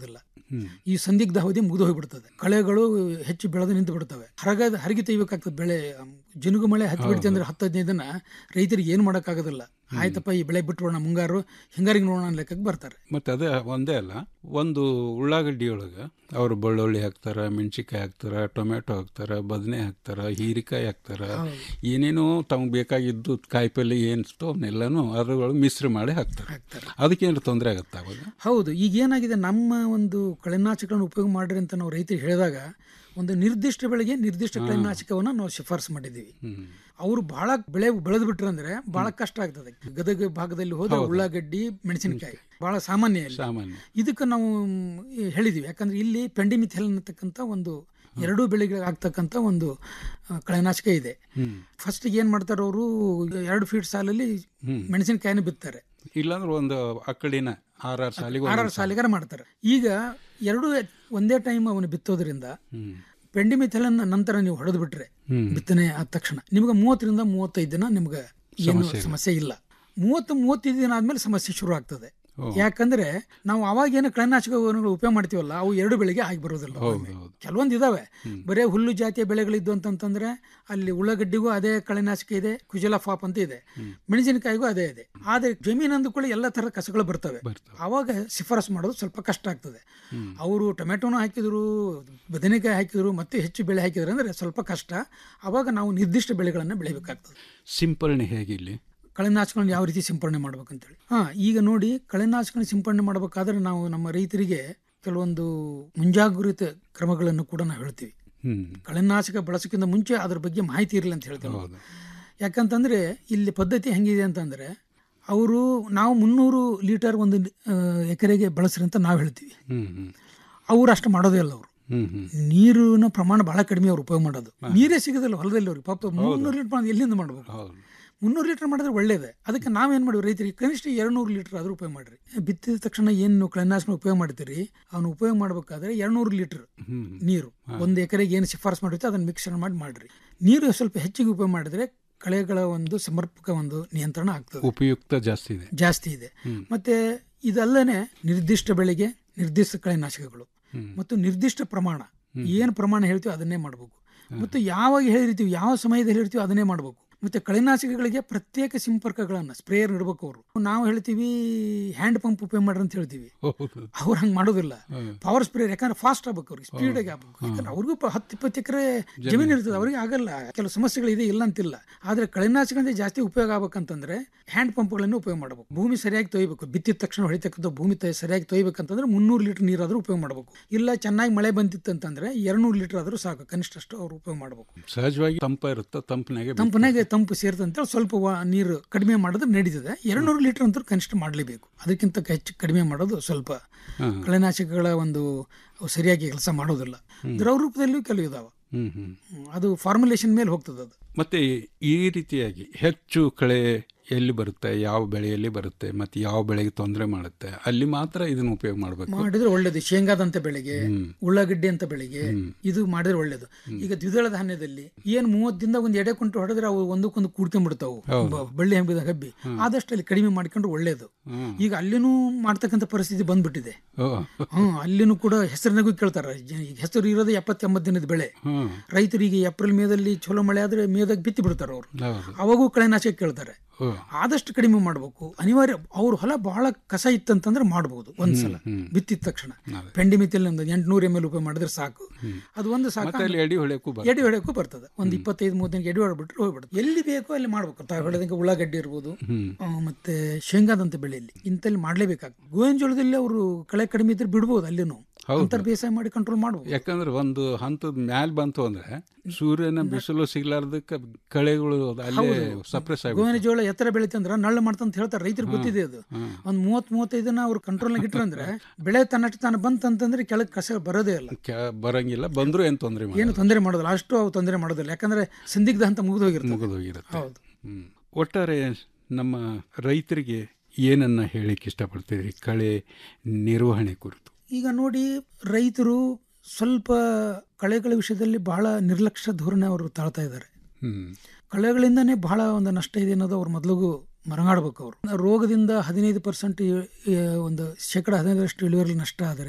ಹ್ಮ್. ಈ ಸಂದಿಗ್ಧ ಅವಧಿ ಮುಗಿದು ಹೋಗ್ಬಿಡ್ತದೆ ಕಳೆಗಳು ಹೆಚ್ಚು ಬೆಳೆದು ನಿಂತು ಬಿಡ್ತವೆ ಹರಗ ಹರಗಿ ತೆಗಿಬೇಕಾಗ್ತದೆ ಬೆಳೆ ಜಿನುಗು ಮಳೆ ಹತ್ತಿ ಬಿಡ್ತಿ ಅಂದ್ರೆ ಹತ್ತು ಹದಿನೈದು ದಿನ ರೈತರಿಗೆ ಏನು ಮಾಡೋಕ್ಕಾಗೋದಿಲ್ಲ ಆಯ್ತಪ್ಪ ಈ ಬೆಳೆ ಬಿಟ್ಬಿಡೋಣ ಮುಂಗಾರು ಹಿಂಗಾರಿಗೆ ನೋಡೋಣ ಅನ್ನೋ ಲೆಕ್ಕಕ್ಕೆ ಬರ್ತಾರೆ ಮತ್ತೆ ಅದೇ ಒಂದೇ ಅಲ್ಲ ಒಂದು ಉಳ್ಳಾಗಡ್ಡಿ ಒಳಗೆ ಅವರು ಬೆಳ್ಳುಳ್ಳಿ ಹಾಕ್ತಾರ ಮೆಣಸಿನ್ಕಾಯಿ ಹಾಕ್ತಾರ ಟೊಮೆಟೊ ಹಾಕ್ತಾರ ಬದನೆ ಹಾಕ್ತಾರ ಹೀರಿಕಾಯಿ ಹಾಕ್ತಾರ ಹೌದು. ಏನೇನೋ ತಮ್ಗೆ ಬೇಕಾಗಿದ್ದು ಕಾಯಿಪಲ್ಲೆ ಏನಿಸ್ತೋ ಅವನ್ನೆಲ್ಲನೂ ಅದ್ರೊಳಗೆ ಮಿಶ್ರ ಮಾಡಿ ಹಾಕ್ತಾರೆ ಅದಕ್ಕೇನಾದ್ರು ತೊಂದರೆ ಆಗುತ್ತಾ ಅವಾಗ ಹೌದು ಈಗ ಏನಾಗಿದೆ ನಮ್ಮ ಒಂದು ಕಳೆನಾಶಕಗಳನ್ನು ಉಪಯೋಗ ಮಾಡ್ರಿ ಅಂತ ನಾವು ರೈತರಿಗೆ ಹೇಳಿದಾಗ ಒಂದು ನಿರ್ದಿಷ್ಟ ಬೆಳೆಗೆ ನಿರ್ದಿಷ್ಟ ಕಳೆನಾಶಕವನ್ನು ನಾವು ಶಿಫಾರಸು ಮಾಡಿದ್ದೀವಿ ಅವರು ಬಹಳ ಬೆಳೆ ಬೆಳೆದು ಬಿಟ್ರೆ ಅಂದ್ರೆ ಬಹಳ ಕಷ್ಟ ಆಗ್ತದೆ ಗದಗ ಭಾಗದಲ್ಲಿ ಹೋದ್ರೆ ಹೌದು. ಉಳ್ಳಾಗಡ್ಡಿ ಮೆಣಸಿನಕಾಯಿ ಬಹಳ ಸಾಮಾನ್ಯ ಇಲ್ಲಿ. ಸಾಮಾನ್ಯ ಇದಕ್ಕೆ ನಾವು ಮ್, ಹೇಳಿದೀವಿ ಯಾಕಂದ್ರೆ ಇಲ್ಲಿ ಪೆಂಡಿಮಿಥೆಲ್ ಅನ್ನತಕ್ಕಂಥ ಒಂದು ಎರಡೂ ಬೆಳೆಗಳಿಗೆ ಆಗ್ತಕ್ಕಂಥ ಒಂದು ಆ, ಕಳೆನಾಶಕ ಇದೆ ಹ್ಮ್ ಫಸ್ಟ್ ಏನ್ ಮಾಡ್ತಾರೆ ಅವರು ಎರಡು ಫೀಟ್ ಸಾಲಲ್ಲಿ ಹ್ಮ್. ಮೆಣಸಿನಕಾಯಿನ ಬಿತ್ತಾರೆ ಇಲ್ಲಾಂದ್ರೆ ಒಂದು ಅಕ್ಕಡಿನ ಆರಾರು ಸಾಲಿಗೆ ಆರಾರು ಸಾಲಿಗಾರ ಮಾಡ್ತಾರೆ ಈಗ ಎರಡು ಒಂದೇ ಟೈಮ್ ಅವನು ಬಿತ್ತೋದ್ರಿಂದ ಹ್ಮ್ ಪೆಂಡಿಮಿಥೆಲನ್ ನಂತರ ನೀವು ಹೊಡೆದು ಬಿಟ್ರೆ ಹ್ಮ್. ಬಿತ್ತನೆ ಆದ ತಕ್ಷಣ ನಿಮ್ಗೆ ಮೂವತ್ತರಿಂದ ಮೂವತ್ತೈದು ದಿನ ನಿಮ್ಗೆ ಏನು ಸಮಸ್ಯೆ ಇಲ್ಲ. ಸಮಸ್ಯೆ ಇಲ್ಲ ಮೂವತ್ತು ಮೂವತ್ತೈದು ದಿನ ಆದ್ಮೇಲೆ ಸಮಸ್ಯೆ ಶುರು ಆಗ್ತದೆ ಓ. ಯಾಕಂದ್ರೆ ನಾವು ಅವಾಗ ಏನು ಕಳೆನಾಶಕವನ್ನು ಉಪಯೋಗ ಮಾಡ್ತೀವಲ್ಲ ಅವು ಎರಡು ಬೆಳೆಗೆ ಆಗಿ ಬರೋದಿಲ್ಲ ಹೌದು ಒಮ್ಮೆ. ಹೌದು ಕೆಲವೊಂದು ಇದಾವೆ ಬರೇ ಹುಲ್ಲು ಜಾತಿಯ ಬೆಳೆಗಳಿದ್ದು ಅಂತಂತಂದ್ರೆ ಅಲ್ಲಿ ಉಳ್ಳಾಗಡ್ಡಿಗೂ ಅದೇ ಕಳೆನಾಶಕ ಇದೆ ಕುಜಲ ಫಾಪ್ ಅಂತ ಇದೆ ಮೆಣಸಿನಕಾಯಿಗೂ ಅದೇ ಇದೆ ಆದ್ರೆ ಜಮೀನು ಅಂದುಕೊಳ್ಳಿ ಎಲ್ಲ ತರದ ಕಸಗಳು ಬರ್ತವೆ ಅವಾಗ ಶಿಫಾರಸು ಮಾಡೋದು ಸ್ವಲ್ಪ ಕಷ್ಟ ಆಗ್ತದೆ ಅವರು ಟೊಮೆಟೊನೂ ಹಾಕಿದ್ರು ಬದನೆಕಾಯಿ ಹಾಕಿದ್ರು ಮತ್ತೆ ಹೆಚ್ಚು ಬೆಳೆ ಹಾಕಿದ್ರು ಅಂದ್ರೆ ಸ್ವಲ್ಪ ಕಷ್ಟ ಅವಾಗ ನಾವು ನಿರ್ದಿಷ್ಟ ಬೆಳೆಗಳನ್ನು ಬೆಳಿಬೇಕಾಗ್ತದೆ ಸಿಂಪರಣೆ ಹೇಗೆ ಇಲ್ಲಿ ಕಳೆನಾಶಕಗಳನ್ನ ಯಾವ ರೀತಿ ಸಿಂಪಡಣೆ ಮಾಡ್ಬೇಕಂತೇಳಿ ಹಾ ಈಗ ನೋಡಿ ಕಳೆನಾಶಕಗಳನ್ನ ಸಿಂಪಡಣೆ ಮಾಡಬೇಕಾದ್ರೆ ನಾವು ನಮ್ಮ ರೈತರಿಗೆ ಕೆಲವೊಂದು ಮುಂಜಾಗ್ರತೆ ಕ್ರಮಗಳನ್ನು ಕೂಡ ನಾವು ಹೇಳ್ತೀವಿ ಹ್ಮ್ ಕಳೆನಾಶಕ ಬಳಸೋಕ್ಕಿಂತ ಮುಂಚೆ ಅದ್ರ ಬಗ್ಗೆ ಮಾಹಿತಿ ಇರಲಿ ಅಂತ ಹೇಳ್ತೇವೆ ಹೌದು ಯಾಕಂತಂದ್ರೆ ಇಲ್ಲಿ ಪದ್ಧತಿ ಹೆಂಗಿದೆ ಅಂತಂದ್ರೆ ಅವರು ನಾವು ಮುನ್ನೂರು ಲೀಟರ್ ಒಂದು ಆ, ಎಕರೆಗೆ ಬಳಸ್ರಿ ಅಂತ ನಾವು ಹೇಳ್ತೀವಿ ಹ್ಮ್ ಹ್ಮ್ ಅವ್ರು ಅಷ್ಟು ಮಾಡೋದೇ ಇಲ್ಲ ಅವರು ಹ್ಮ್ ಹ್ಮ್ ನೀರಿನ ಪ್ರಮಾಣ ಬಹಳ ಕಡಿಮೆ ಅವ್ರು ಉಪಯೋಗ ಮಾಡೋದು ನೀರೇ ಸಿಗೋದಿಲ್ಲ ಹೊಲದಲ್ಲಿ ಅವ್ರಿಗೆ ಪಾಪ ಮುನ್ನೂರು ಲೀಟರ್ ಮಾಡೋದು ಎಲ್ಲಿಂದ ಮಾಡ್ಬೇಕು ಹೌದು ಮುನ್ನೂರು ಲೀಟರ್ ಮಾಡಿದ್ರೆ ಒಳ್ಳೇದೇ ಅದಕ್ಕೆ ನಾವೇನು ಮಾಡಿವಿ ರೈತರಿಗೆ ಕನಿಷ್ಠ ಎರಡ್ನೂರು ಲೀಟರ್ ಆದ್ರೂ ಉಪಯೋಗ ಮಾಡ್ರಿ ಬಿತ್ತಿದ ತಕ್ಷಣ ಏನು ಕಳೆನಾಶಕ ಉಪಯೋಗ ಮಾಡ್ತೀರಿ ಅವನು ಉಪಯೋಗ ಮಾಡಬೇಕಾದ್ರೆ ಎರಡ್ನೂರು ಲೀಟರ್ ಹ್ಮ್ ನೀರು ಒಂದು ಎಕರೆಗೆ ಏನು ಶಿಫಾರಸು ಮಾಡಿರ್ತೀವಿ ಅದನ್ನು ಮಿಕ್ಸರ್ ಮಾಡಿ ಮಾಡ್ರಿ ನೀರು ಸ್ವಲ್ಪ ಹೆಚ್ಚಿಗೆ ಉಪಯೋಗ ಮಾಡಿದ್ರೆ ಕಳೆಗಳ ಒಂದು ಸಮರ್ಪಕ ಒಂದು ನಿಯಂತ್ರಣ ಆಗ್ತದೆ ಉಪಯುಕ್ತ ಜಾಸ್ತಿ ಇದೆ ಜಾಸ್ತಿ ಇದೆ ಹ್ಮ್. ಮತ್ತೆ ಇದಲ್ಲದೆ ನಿರ್ದಿಷ್ಟ ಬೆಳೆಗೆ ನಿರ್ದಿಷ್ಟ ಕಳೆನಾಶಕಗಳು ಹ್ಮ್. ಮತ್ತು ನಿರ್ದಿಷ್ಟ ಪ್ರಮಾಣ ಏನು ಪ್ರಮಾಣ ಹೇಳ್ತೀವೋ ಅದನ್ನೇ ಮಾಡಬೇಕು ಮತ್ತು ಯಾವಾಗ ಹೇಳಿರ್ತೀವಿ ಯಾವ ಸಮಯದಲ್ಲಿ ಹೇಳ್ತೀವೋ ಅದನ್ನೇ ಮಾಡಬೇಕು ಮತ್ತೆ ಕಳೆನಾಶಕಗಳಿಗೆ ಪ್ರತ್ಯೇಕ ಸಂಪರ್ಕಗಳನ್ನು ಸ್ಪ್ರೇಯರ್ ಇಡಬೇಕು ಅವರು ನಾವು ಹೇಳ್ತೀವಿ ಹ್ಯಾಂಡ್ ಪಂಪ್ ಉಪಯೋಗ ಮಾಡ್ರಿ ಅಂತ ಹೇಳ್ತೀವಿ ಹೌದು ಅವ್ರು ಹಂಗೆ ಮಾಡೋದಿಲ್ಲ ಹ್ಮ್. ಪವರ್ ಸ್ಪ್ರೇಯರ್ ಯಾಕಂದ್ರೆ ಫಾಸ್ಟ್ ಆಗ್ಬೇಕು ಅವ್ರಿಗೆ ಸ್ಪೀಡ್ ಆಗಿ ಆಗ್ಬೇಕು ಯಾಕಂದ್ರೆ ಅವ್ರಿಗೂ ಪ- ಹತ್ತು ಇಪ್ಪತ್ತು ಎಕರೆ ಜಮೀನು ಇರ್ತದೆ ಅವ್ರಿಗೆ ಆಗಲ್ಲ ಕೆಲವು ಸಮಸ್ಯೆಗಳಿದೆ ಇಲ್ಲ ಅಂತಿಲ್ಲ ಆದ್ರೆ ಕಳೆನಾಶಕದಿಂದ ಜಾಸ್ತಿ ಉಪಯೋಗ ಆಗ್ಬೇಕಂತಂದ್ರೆ ಹ್ಯಾಂಡ್ ಪಂಪ್ಗಳನ್ನು ಉಪಯೋಗ ಮಾಡಬೇಕು ಭೂಮಿ ಸರಿಯಾಗಿ ತೊಯ್ಬೇಕು ಬಿತ್ತಿದ ತಕ್ಷಣ ಹೊಳಿತಕ್ಕಂಥ ಭೂಮಿ ತ- ಸರಿಯಾಗಿ ತೊಯ್ಬೇಕಂತಂದ್ರೆ ಮುನ್ನೂರು ಲೀಟರ್ ನೀರಾದ್ರೂ ಉಪಯೋಗ ಮಾಡಬೇಕು ಇಲ್ಲ ಚೆನ್ನಾಗಿ ಮಳೆ ಬಂದಿತ್ತು ಅಂತಂದ್ರೆ ಎರಡ್ನೂರು ಲೀಟರ್ ಆದ್ರೂ ಸಾಕು ಕನಿಷ್ಠ ಅಷ್ಟು ಅವ್ರು ಉಪಯೋಗ ಮಾಡಬೇಕು ಸಹಜವಾಗಿ ತಂಪ ಇರುತ್ತೆ ತಂಪನಾಗೆ ತಂಪನಾಗೆ ತಂಪು ಸೇರ್ತಂತೇಳಿ ಸ್ವಲ್ಪ ವ- ನೀರು ಕಡಿಮೆ ಮಾಡಿದ್ರೆ ನಡೀತದೆ ಎರಡ್ನೂರು ಲೀಟರ್ ಅಂತೂ ಕನಿಷ್ಠ ಮಾಡಲೇಬೇಕು ಅದಕ್ಕಿಂತ ಹೆಚ್ಚು ಕಡಿಮೆ ಮಾಡೋದು ಸ್ವಲ್ಪ ಹಾ. ಕಳೆನಾಶಕಗಳ ಒಂದು ಅವು ಸರಿಯಾಗಿ ಕೆಲಸ ಮಾಡೋದಿಲ್ಲ ದ್ರವ ರೂಪದಲ್ಲಿಯೂ ಕೆಲವು ಇದಾವೆ ಹ್ಮ್ ಹ್ಮ್ ಹ್ಮ್, ಅದು ಫಾರ್ಮುಲೇಷನ್ ಮೇಲೆ ಹೋಗ್ತದೆ ಅದು ಮತ್ತೆ ಈ ರೀತಿಯಾಗಿ ಹೆಚ್ಚು ಕಳೆ ಎಲ್ಲಿ ಬರುತ್ತೆ ಯಾವ ಬೆಳೆಯಲ್ಲಿ ಬರುತ್ತೆ ಮತ್ತೆ ಯಾವ ಬೆಳೆಗೆ ತೊಂದರೆ ಮಾಡುತ್ತೆ ಅಲ್ಲಿ ಮಾತ್ರ ಇದನ್ನ ಉಪಯೋಗ ಮಾಡಬೇಕು ಮಾಡಿದ್ರೆ ಒಳ್ಳೇದು ಶೇಂಗಾದಂತ ಬೆಳೆಗೆ ಉಳ್ಳಾಗಡ್ಡಿ ಅಂತ ಬೆಳೆಗೆ ಇದು ಮಾಡಿದ್ರೆ ಒಳ್ಳೇದು ಈಗ ದ್ವಿದಳ ಧಾನ್ಯದಲ್ಲಿ ಏನ್ ಮೂವತ್ತಿಂದ ಒಂದು ಎಡೆ ಕುಂಟು ಹೊಡೆದ್ರೆ ಅವು ಒಂದಕ್ಕೊಂದು ಕೂಡ್ಕೊಂಡ್ಬಿಡ್ತಾವು ಹೌದು. ಬ- ಬಳ್ಳಿ ಹಬ್ಬಿದ ಹಬ್ಬಿ ಆದಷ್ಟು ಅಲ್ಲಿ ಕಡಿಮೆ ಮಾಡ್ಕೊಂಡ್ರೆ ಒಳ್ಳೇದು ಈಗ ಅಲ್ಲಿನೂ ಮಾಡ್ತಕ್ಕಂಥ ಪರಿಸ್ಥಿತಿ ಬಂದ್ಬಿಟ್ಟಿದೆ ಓ ಹ್ಮ್ ಅಲ್ಲಿನೂ ಕೂಡ ಹೆಸರಿನಾಗೂ ಕೇಳ್ತಾರ ಜ- ಈಗ ಹೆಸರು ಇರೋದು ಎಪ್ಪತ್ತೆಂಬತ್ತು ದಿನದ ಬೆಳೆ ಹ್ಮ್ ರೈತರಿಗೆ ಏಪ್ರಿಲ್ ಮೇದಲ್ಲಿ ಚಲೋ ಮಳೆ ಆದ್ರೆ ಮೇದಾಗ ಬಿತ್ತಿ ಬಿಡ್ತಾರ ಅವರು ಹೌದು ಅವಾಗೂ ಕಳೆನಾಶಕ ಕೇಳ್ತಾರೆ ಓ ಆದಷ್ಟು ಕಡಿಮೆ ಮಾಡಬೇಕು ಅನಿವಾರ್ಯ ಅವ್ರ ಹೊಲ ಬಹಳ ಕಸ ಇತ್ತಂತಂದ್ರೆ ಮಾಡ್ಬೋದು ಒಂದ್ಸಲ ಹ್ಮ್. ಬಿತ್ತಿದ ತಕ್ಷಣ ಅದೇ. ಪೆಂಡಿಮಿತಿಲ್ ಒಂದು ಎಂಟ್ನೂರು ಎಮ್ ಎಲ್ ಉಪಯೋಗ ಮಾಡಿದ್ರೆ ಸಾಕು ಅದು ಒಂದು ಸಾಕು ಮತ್ತೆ ಅಲ್ಲಿ ಎಡಿ ಹೊಳೆಯಕ್ಕೂ ಬರ್ತದೆ. ಎಡಿ ಹೊಡೆಯಕ್ಕೂ ಬರ್ತದೆ ಒಂದು ಇಪ್ಪತ್ತೈದು ಮೂವತ್ತು ದಿನಕ್ಕೆ ಎಡಿ ಹೊಡೆಬಿಟ್ರೆ ಹೋಗ್ಬಿಡುತ್ತೆ ಎಲ್ಲಿ ಬೇಕೋ ಅಲ್ಲಿ ಮಾಡ್ಬೇಕು ತಾವು ಹೇಳಿದಂಗೆ ಉಳ್ಳಾಗಡ್ಡಿ ಇರ್ಬೋದು ಹ್ಮ್ ಆ, ಮತ್ತೆ ಶೇಂಗಾದಂತ ಬೆಳೆಯಲ್ಲಿ ಇಂತಲ್ಲಿ ಮಾಡ್ಲೇಬೇಕಾಗ್ತದೆ ಗೋವಿನ ಜೋಳದಲ್ಲಿ ಅವರು ಕಳೆ ಕಡಿಮೆ ಇದ್ರೆ ಬಿಡ್ಬೋದು ಅಲ್ಲಿನೂ ಹೌದು. ಅಂತರ್ ಬೇಸಾಯ ಮಾಡಿ ಕಂಟ್ರೋಲ್ ಮಾಡ್ಬೋದು ಯಾಕಂದ್ರೆ ಒಂದು ಹಂತದ ಮ್ಯಾಲ್ ಬಂತು ಅಂದ್ರೆ ಸೂರ್ಯನ ಬಿಸಿಲು ಸಿಗ್ಲಾರ್ದಕ್ಕೆ ಕಳೆಗಳು ಅಲ್ಲೇ ಸಪ್ರೆಸ್ ಗೋವಿನ ಆಗುತ್ತೆ ಜೋಳ ಎತ್ತರ ಬೆಳಿತೆ ಅಂದ್ರೆ ನಳ್ಳು ಮಾಡ್ತಂತ ಹೇಳ್ತಾರೆ ರೈತರಿಗೆ ಗೊತ್ತಿದೆ ಅದು ಒಂದ್ ಮೂವತ್ ಮೂವತ್ತೈದು ದಿನ ಅವ್ರು ಕಂಟ್ರೋಲ್ನಾಗ ಇಟ್ರಂದ್ರೆ ಬೆಳೆ ತನ್ನಷ್ಟು ತಾನು ಬಂತಂತಂದ್ರೆ ಕೆಳಗೆ ಕಸ ಬರೋದೇ ಇಲ್ಲ ಕ- ಬರಂಗಿಲ್ಲ ಬಂದ್ರು ಏನ್ ತೊಂದರೆ ಏನು ತೊಂದರೆ ಮಾಡೋದಿಲ್ಲ ಅಷ್ಟು ಅವು ತೊಂದರೆ ಮಾಡೋದಿಲ್ಲ ಯಾಕಂದ್ರೆ ಸಂದಿಗ್ಧ ಅಂತ ಮುಗಿದು ಹೋಗಿರ್ತದೆ ಮುಗಿದೋಗಿರುತ್ತೆ ಹೌದು ಹ್ಮ್. ಒಟ್ಟಾರೆ ನಮ್ಮ ರೈತರಿಗೆ ಏನನ್ನ ಹೇಳಿಕ್ ಇಷ್ಟಪಡ್ತೀರಿ ಕಳೆ ನಿರ್ವಹಣೆ ಕುರಿತು ಈಗ ನೋಡಿ ರೈತರು ಸ್ವಲ್ಪ ಕಳೆಗಳ ವಿಷಯದಲ್ಲಿ ಬಹಳ ನಿರ್ಲಕ್ಷ್ಯ ಧೋರಣೆ ಅವರು ತಾಳ್ತಾ ಇದ್ದಾರೆ ಹ್ಮ್ ಕಳೆಗಳಿಂದನೇ ಬಹಳ ಒಂದು ನಷ್ಟ ಇದೆ ಅನ್ನೋದು ಅವ್ರು ಮೊದಲಿಗೂ ಮರಗಾಡ್ಬೇಕು ಅವರು ರೋಗದಿಂದ ಹದಿನೈದು ಪರ್ಸೆಂಟ್ ಒಂದು ಶೇಕಡ ಹದಿನೈದರಷ್ಟು ಇಳುವರಿ ನಷ್ಟ ಆದರೆ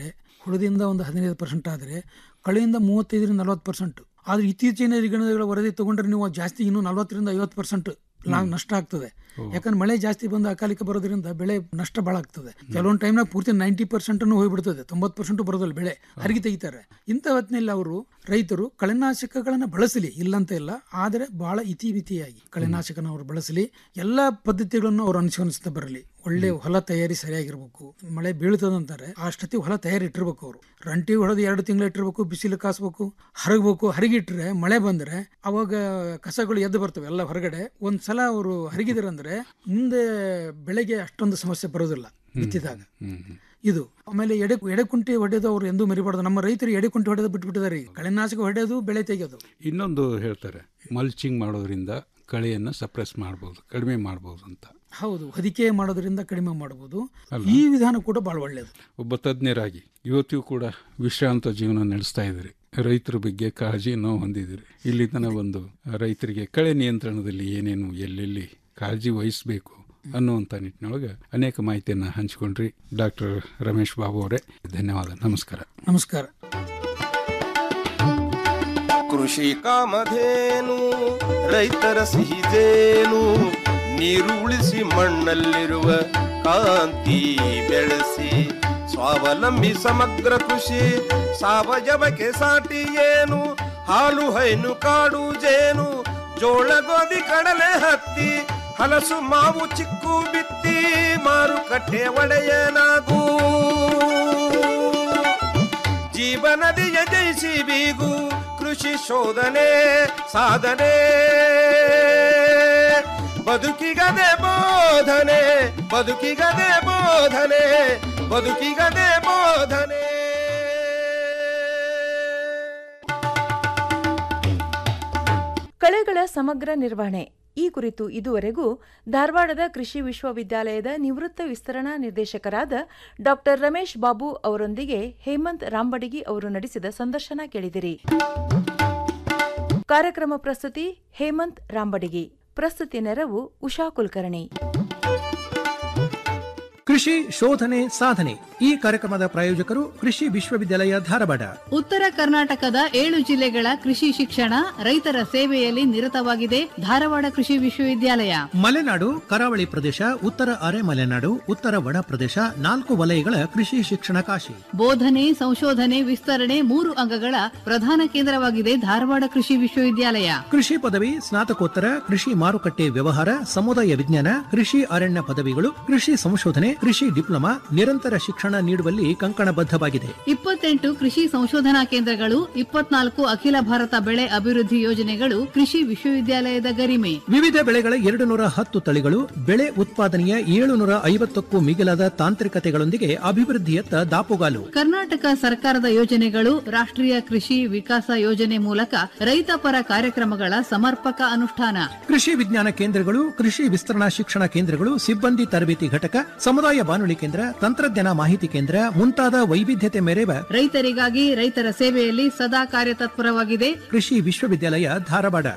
ಹುಳದಿಂದ ಒಂದು ಹದಿನೈದು ಪರ್ಸೆಂಟ್ ಆದರೆ ಕಳೆಯಿಂದ ಮೂವತ್ತೈದರಿಂದ ನಲವತ್ತು ಪರ್ಸೆಂಟ್ ಆದರೆ ಇತ್ತೀಚಿನ ದಿನಗಳ ವರದಿ ತಗೊಂಡ್ರೆ ನೀವು ಜಾಸ್ತಿ ಇನ್ನೂ ನಲವತ್ತರಿಂದ ಐವತ್ತು ಪರ್ಸೆಂಟ್ ಲಾಂಗ್ ನಷ್ಟ ಆಗ್ತದೆ ಯಾಕಂದ್ರೆ ಮಳೆ ಜಾಸ್ತಿ ಬಂದು ಅಕಾಲಿಕ ಬರೋದ್ರಿಂದ ಬೆಳೆ ನಷ್ಟ ಭಾಳ ಆಗ್ತದೆ ಕೆಲವೊಂದು ಟೈಮ್ನಾಗ ಪೂರ್ತಿ ನೈಂಟಿ ಪರ್ಸೆಂಟ್ ಹೋಗ್ಬಿಡ್ತದೆ ತೊಂಬತ್ತು ಪರ್ಸೆಂಟ್ ಬರೋದಿಲ್ಲ ಬೆಳೆ ಹರಿಗೆ ತೆಗಿತಾರೆ ಇಂಥ ಹೊತ್ತಿನಲ್ಲಿ ಅವರು ರೈತರು ಕಳೆನಾಶಕಗಳನ್ನು ಬಳಸಲಿ ಇಲ್ಲಂತ ಇಲ್ಲ ಆದರೆ ಬಹಳ ಇತಿಮಿತಿಯಾಗಿ ಕಳೆನಾಶಕನ ಅವರು ಬಳಸಲಿ ಎಲ್ಲ ಪದ್ಧತಿಗಳನ್ನು ಅವರು ಅನುಸರಿಸ್ತಾ ಬರಲಿ ಒಳ್ಳೆ ಹೊಲ ತಯಾರಿ ಸರಿಯಾಗಿರ್ಬೇಕು ಮಳೆ ಬೀಳ್ತದಂತಾರೆ ಅಷ್ಟೊತ್ತಿಗೆ ಹೊಲ ತಯಾರಿ ಇಟ್ಟಿರ್ಬೇಕು ಅವರು ರಂಟಿ ಹೊಡೆದು ಎರಡು ತಿಂಗಳು ಇಟ್ಟಿರ್ಬೇಕು ಬಿಸಿಲು ಕಾಸ್ಬೇಕು ಹರಗಬೇಕು ಹರಗಿಟ್ರೆ ಮಳೆ ಬಂದ್ರೆ ಅವಾಗ ಕಸಗಳು ಎದ್ದು ಬರ್ತವೆ ಎಲ್ಲ ಹೊರಗಡೆ ಒಂದ್ಸಲ ಅವರು ಹರಗಿದ್ರಂದ್ರೆ ಮುಂದೆ ಬೆಳೆಗೆ ಅಷ್ಟೊಂದು ಸಮಸ್ಯೆ ಬರೋದಿಲ್ಲ ಬಿತ್ತಿದಾಗ ಇದು ಆಮೇಲೆ ಎಡೆ ಎಡೆಕುಂಟಿ ಹೊಡೆದು ಅವ್ರು ಎಂದೂ ಮರಿಬಾರ್ದು ನಮ್ಮ ರೈತರು ಎಡೆಕುಂಟಿ ಹೊಡೆದು ಬಿಟ್ಬಿಟ್ಟಿದ್ದಾರೆ ಈಗ ಕಳೆನಾಶಕ ಹೊಡೆಯೋದು ಬೆಳೆ ತೆಗೆಯೋದು ಇನ್ನೊಂದು ಹೇಳ್ತಾರೆ ಮಲ್ಚಿಂಗ್ ಮಾಡೋದ್ರಿಂದ ಕಳೆಯನ್ನು ಸಪ್ರೆಸ್ ಮಾಡ್ಬೋದು ಕಡಿಮೆ ಮಾಡ್ಬೋದು ಅಂತ ಹೌದು ಹೊದಿಕೆ ಮಾಡೋದ್ರಿಂದ ಕಡಿಮೆ ಮಾಡಬಹುದು ಅಲ್ಲ? ಈ ವಿಧಾನ ಕೂಡ ಬಹಳ ಒಳ್ಳೆಯದು ಒಬ್ಬ ತಜ್ಞರಾಗಿ ಇವತ್ತಿಗೂ ಕೂಡ ವಿಶ್ರಾಂತ ಜೀವನ ನಡೆಸ್ತಾ ಇದ್ದೀರಿ ರೈತರ ಬಗ್ಗೆ ಕಾಳಜಿ ನೋವು ಹೊಂದಿದ್ದೀರಿ ಇಲ್ಲಿ ತನಕ ಒಂದು ರೈತರಿಗೆ ಕಳೆ ನಿಯಂತ್ರಣದಲ್ಲಿ ಏನೇನು ಎಲ್ಲೆಲ್ಲಿ ಕಾಳಜಿ ವಹಿಸಬೇಕು ಅನ್ನುವಂಥ ನಿಟ್ಟಿನೊಳಗೆ ಅನೇಕ ಮಾಹಿತಿಯನ್ನು ಹಂಚಿಕೊಂಡ್ರಿ ಡಾಕ್ಟರ್ ರಮೇಶ್ ಬಾಬು ಅವರೇ ಧನ್ಯವಾದ ನಮಸ್ಕಾರ ನಮಸ್ಕಾರ ಕೃಷಿ ಕಾಮಧೇನು ರೈತರ ಸಿಹಿದೇನು ನೀರು ಉಳಿಸಿ ಮಣ್ಣಲ್ಲಿರುವ ಕಾಂತಿ ಬೆಳೆಸಿ ಸ್ವಾವಲಂಬಿ ಸಮಗ್ರ ಕೃಷಿ ಸಾವಯವಕ್ಕೆ ಸಾಟಿ ಏನು ಹಾಲು ಹೈನು ಕಾಡು ಜೇನು ಜೋಳ ಗೋಧಿ ಕಡಲೆ ಹತ್ತಿ ಹಲಸು ಮಾವು ಚಿಕ್ಕು ಬಿತ್ತಿ ಮಾರುಕಟ್ಟೆ ಒಡೆಯನಾಗೂ ಜೀವನದಿಯ ಜಯಿಸಿ ಬೀಗು ಕೃಷಿ ಶೋಧನೆ ಸಾಧನೆ ಬದುಕಿಗದೆ ಬೋಧನೆ ಬದುಕಿಗದೆ ಬೋಧನೆ ಬದುಕಿಗದೆ ಬೋಧನೆ ಕಳೆಗಳ ಸಮಗ್ರ ನಿರ್ವಹಣೆ ಈ ಕುರಿತು ಇದುವರೆಗೂ ಧಾರವಾಡದ ಕೃಷಿ ವಿಶ್ವವಿದ್ಯಾಲಯದ ನಿವೃತ್ತ ವಿಸ್ತರಣಾ ನಿರ್ದೇಶಕರಾದ ಡಾಕ್ಟರ್ ರಮೇಶ್ ಬಾಬು ಅವರೊಂದಿಗೆ ಹೇಮಂತ್ ರಾಂಬಡಿಗಿ ಅವರು ನಡೆಸಿದ ಸಂದರ್ಶನ ಕೇಳಿದಿರಿ ಕಾರ್ಯಕ್ರಮ ಪ್ರಸ್ತುತಿ ಹೇಮಂತ್ ರಾಂಬಡಿಗಿ ಪ್ರಸ್ತುತಿ ನೆರವು ಉಷಾ ಕುಲಕರ್ಣಿ ಕೃಷಿ ಶೋಧನೆ ಸಾಧನೆ ಈ ಕಾರ್ಯಕ್ರಮದ ಪ್ರಾಯೋಜಕರು ಕೃಷಿ ವಿಶ್ವವಿದ್ಯಾಲಯ ಧಾರವಾಡ ಉತ್ತರ ಕರ್ನಾಟಕದ ಏಳು ಜಿಲ್ಲೆಗಳ ಕೃಷಿ ಶಿಕ್ಷಣ ರೈತರ ಸೇವೆಯಲ್ಲಿ ನಿರತವಾಗಿದೆ ಧಾರವಾಡ ಕೃಷಿ ವಿಶ್ವವಿದ್ಯಾಲಯ ಮಲೆನಾಡು ಕರಾವಳಿ ಪ್ರದೇಶ ಉತ್ತರ ಅರೆ ಮಲೆನಾಡು ಉತ್ತರ ಒಣ ಪ್ರದೇಶ ನಾಲ್ಕು ವಲಯಗಳ ಕೃಷಿ ಶಿಕ್ಷಣ ಕಾಶಿ ಬೋಧನೆ ಸಂಶೋಧನೆ ವಿಸ್ತರಣೆ ಮೂರು ಅಂಗಗಳ ಪ್ರಧಾನ ಕೇಂದ್ರವಾಗಿದೆ ಧಾರವಾಡ ಕೃಷಿ ವಿಶ್ವವಿದ್ಯಾಲಯ ಕೃಷಿ ಪದವಿ ಸ್ನಾತಕೋತ್ತರ ಕೃಷಿ ಮಾರುಕಟ್ಟೆ ವ್ಯವಹಾರ ಸಮುದಾಯ ವಿಜ್ಞಾನ ಕೃಷಿ ಅರಣ್ಯ ಪದವಿಗಳು ಕೃಷಿ ಸಂಶೋಧನೆ ಕೃಷಿ ಡಿಪ್ಲೊಮಾ ನಿರಂತರ ಶಿಕ್ಷಣ ನೀಡುವಲ್ಲಿ ಕಂಕಣಬದ್ಧವಾಗಿದೆ ಇಪ್ಪತ್ತೆಂಟು ಕೃಷಿ ಸಂಶೋಧನಾ ಕೇಂದ್ರಗಳು ಇಪ್ಪತ್ನಾಲ್ಕು ಅಖಿಲ ಭಾರತ ಬೆಳೆ ಅಭಿವೃದ್ಧಿ ಯೋಜನೆಗಳು ಕೃಷಿ ವಿಶ್ವವಿದ್ಯಾಲಯದ ಗರಿಮೆ ವಿವಿಧ ಬೆಳೆಗಳ ಎರಡು ನೂರ ಹತ್ತು ತಳಿಗಳು ಬೆಳೆ ಉತ್ಪಾದನೆಯ ಏಳುನೂರ ಐವತ್ತಕ್ಕೂ ಮಿಗಿಲಾದ ತಾಂತ್ರಿಕತೆಗಳೊಂದಿಗೆ ಅಭಿವೃದ್ಧಿಯತ್ತ ದಾಪುಗಾಲು ಕರ್ನಾಟಕ ಸರ್ಕಾರದ ಯೋಜನೆಗಳು ರಾಷ್ಟ್ರೀಯ ಕೃಷಿ ವಿಕಾಸ ಯೋಜನೆ ಮೂಲಕ ರೈತಪರ ಕಾರ್ಯಕ್ರಮಗಳ ಸಮರ್ಪಕ ಅನುಷ್ಠಾನ ಕೃಷಿ ವಿಜ್ಞಾನ ಕೇಂದ್ರಗಳು ಕೃಷಿ ವಿಸ್ತರಣಾ ಶಿಕ್ಷಣ ಕೇಂದ್ರಗಳು ಸಿಬ್ಬಂದಿ ತರಬೇತಿ ಘಟಕ ಸಮುದಾಯ ಬಾನುಲಿ ಕೇಂದ್ರ ತಂತ್ರಜ್ಞಾನ ಮಾಹಿತಿ ಕೇಂದ್ರ ಮುಂತಾದ ವೈವಿಧ್ಯತೆ ಮೆರೆವ ರೈತರಿಗಾಗಿ ರೈತರ ಸೇವೆಯಲ್ಲಿ ಸದಾ ಕಾರ್ಯತತ್ಪರವಾಗಿದೆ ಕೃಷಿ ವಿಶ್ವವಿದ್ಯಾಲಯ ಧಾರವಾಡ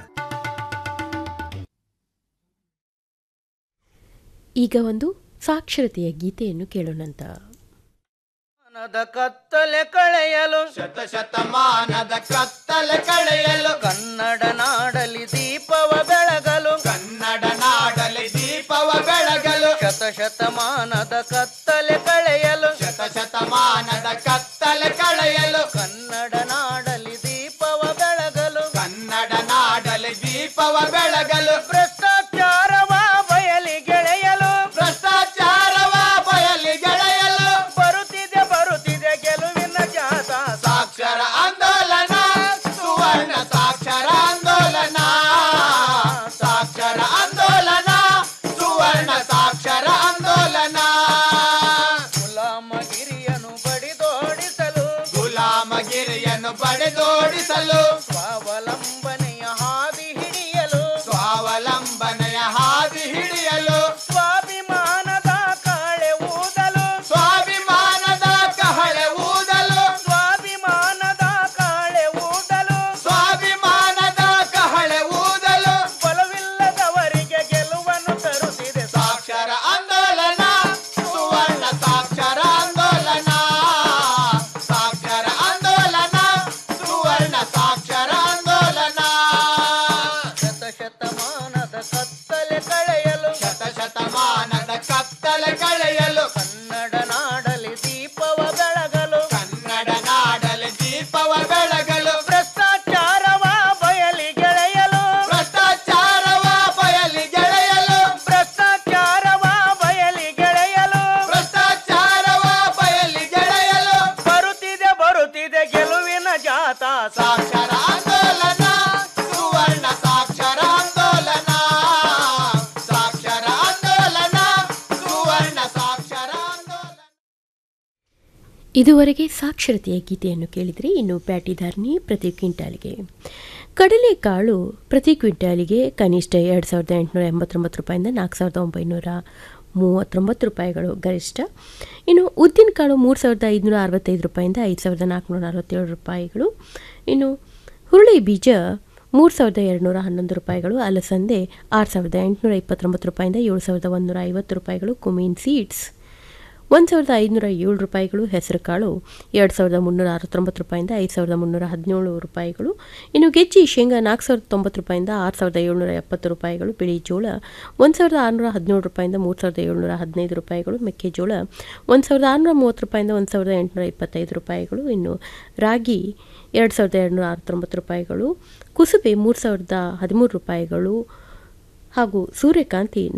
ಈಗ ಒಂದು ಸಾಕ್ಷರತೆಯ ಗೀತೆಯನ್ನು ಕೇಳೋಣಂತ ಶತಮಾನದ ಕತ್ತಲೆ ಕಳೆಯಲು ಶತ ಶತಮಾನದ ಕತ್ತಲೆ ಕಳೆಯಲು ಕನ್ನಡ ನಾಡಲಿ ದೀಪವ ಬೆಳಗಲು ಕನ್ನಡ ನಾಡಲಿ ದೀಪವ ಬೆಳಗಲು ಶತ ಶತಮಾನದ ಕತ್ತಲೆ ಕಳೆಯಲು ಶತ ಶತಮಾನದ ಕತ್ತಲೆ ಕಳೆಯಲು ಕನ್ನಡ ನಾಡಲಿ ದೀಪವ ಬೆಳಗಲು ಕನ್ನಡ ನಾಡಲಿ ದೀಪವ ಬೆಳಗಲು ಭ್ರಷ್ಟಾಚಾರವ ಬಯಲಿ ಗೆಳೆಯಲು ಭ್ರಷ್ಟಾಚಾರವ ಬಯಲಿ ಗೆಳೆಯಲು ಬರುತ್ತಿದೆ ಬರುತ್ತಿದೆ ಗೆಲುವಿನ ಜಾತ ಸಾಕ್ಷರ ಆಂದೋಲನ ಸುವರ್ಣ ಸಾಕ್ಷರ ಆಂದೋಲನ ಸಾಕ್ಷರ ಆಂದೋಲನ ಸುವರ್ಣ ಸಾಕ್ಷರ ಆಂದೋಲನ ಇದುವರೆಗೆ ಸಾಕ್ಷರತೆಯ ಗೀತೆಯನ್ನು ಕೇಳಿದರೆ ಇನ್ನು ಪ್ಯಾಟಿ ಧಾರಣಿ ಪ್ರತಿ ಕ್ವಿಂಟಾಲಿಗೆ ಕಡಲೆಕಾಳು ಪ್ರತಿ ಕ್ವಿಂಟಾಲಿಗೆ ಕನಿಷ್ಠ ಎರಡು ಸಾವಿರದ ಎಂಟುನೂರ ಎಂಬತ್ತೊಂಬತ್ತು ರೂಪಾಯಿಂದ ನಾಲ್ಕು ಸಾವಿರದ ಒಂಬೈನೂರ ಮೂವತ್ತೊಂಬತ್ತು ರೂಪಾಯಿಗಳು ಗರಿಷ್ಠ ಇನ್ನು ಉದ್ದಿನಕಾಳು ಮೂರು ಸಾವಿರದ ಐದುನೂರ ಅರವತ್ತೈದು ರೂಪಾಯಿಂದ ಐದು ಸಾವಿರದ ನಾಲ್ಕುನೂರ ಅರವತ್ತೇಳು ರೂಪಾಯಿಗಳು ಇನ್ನು ಹುರುಳಿ ಬೀಜ ಮೂರು ಸಾವಿರದ ಎರಡುನೂರ ಹನ್ನೊಂದು ರೂಪಾಯಿಗಳು ಅಲಸಂದೆ ಆರು ಸಾವಿರದ ಎಂಟುನೂರ ಇಪ್ಪತ್ತೊಂಬತ್ತು ರೂಪಾಯಿಂದ ಏಳು ಸಾವಿರದ ಒಂದೂರ ಐವತ್ತು ರೂಪಾಯಿಗಳು ಕುಮೀನ್ ಸೀಡ್ಸ್ ಒಂದು ಸಾವಿರದ ಐದುನೂರ ಏಳು ರೂಪಾಯಿಗಳು ಹೆಸರುಕಾಳು ಎರಡು ಸಾವಿರದ ಮುನ್ನೂರ ಅರವತ್ತೊಂಬತ್ತು ರೂಪಾಯಿಂದ ಐದು ಸಾವಿರದ ಮುನ್ನೂರ ಹದಿನೇಳು ರೂಪಾಯಿಗಳು ಇನ್ನು ಗೆಜ್ಜಿ ಶೇಂಗಾ ನಾಲ್ಕು ಸಾವಿರದ ತೊಂಬತ್ತು ರೂಪಾಯಿಂದ ಆರು ಸಾವಿರದ ಏಳ್ನೂರ ಎಪ್ಪತ್ತು ರೂಪಾಯಿಗಳು ಬಿಳಿ ಜೋಳ ಒಂದು ಸಾವಿರದ ಆರುನೂರ ಹದಿನೇಳು ರೂಪಾಯಿಂದ ಮೂರು ಸಾವಿರದ ಏಳ್ನೂರ ಹದಿನೈದು ರೂಪಾಯಿಗಳು ಮೆಕ್ಕೆಜೋಳ ಒಂದು ಸಾವಿರದ ಆರುನೂರ ಮೂವತ್ತು ರೂಪಾಯಿಂದ ಒಂದು ಸಾವಿರದ ಎಂಟುನೂರ ಇಪ್ಪತ್ತೈದು ರೂಪಾಯಿಗಳು ಇನ್ನು ರಾಗಿ ಎರಡು ಸಾವಿರದ ಎರಡುನೂರ ಅರವತ್ತೊಂಬತ್ತು ರೂಪಾಯಿಗಳು ಕುಸುಬೆ ಮೂರು ಸಾವಿರದ ಹದಿಮೂರು ರೂಪಾಯಿಗಳು ಹಾಗೂ ಸೂರ್ಯಕಾಂತಿ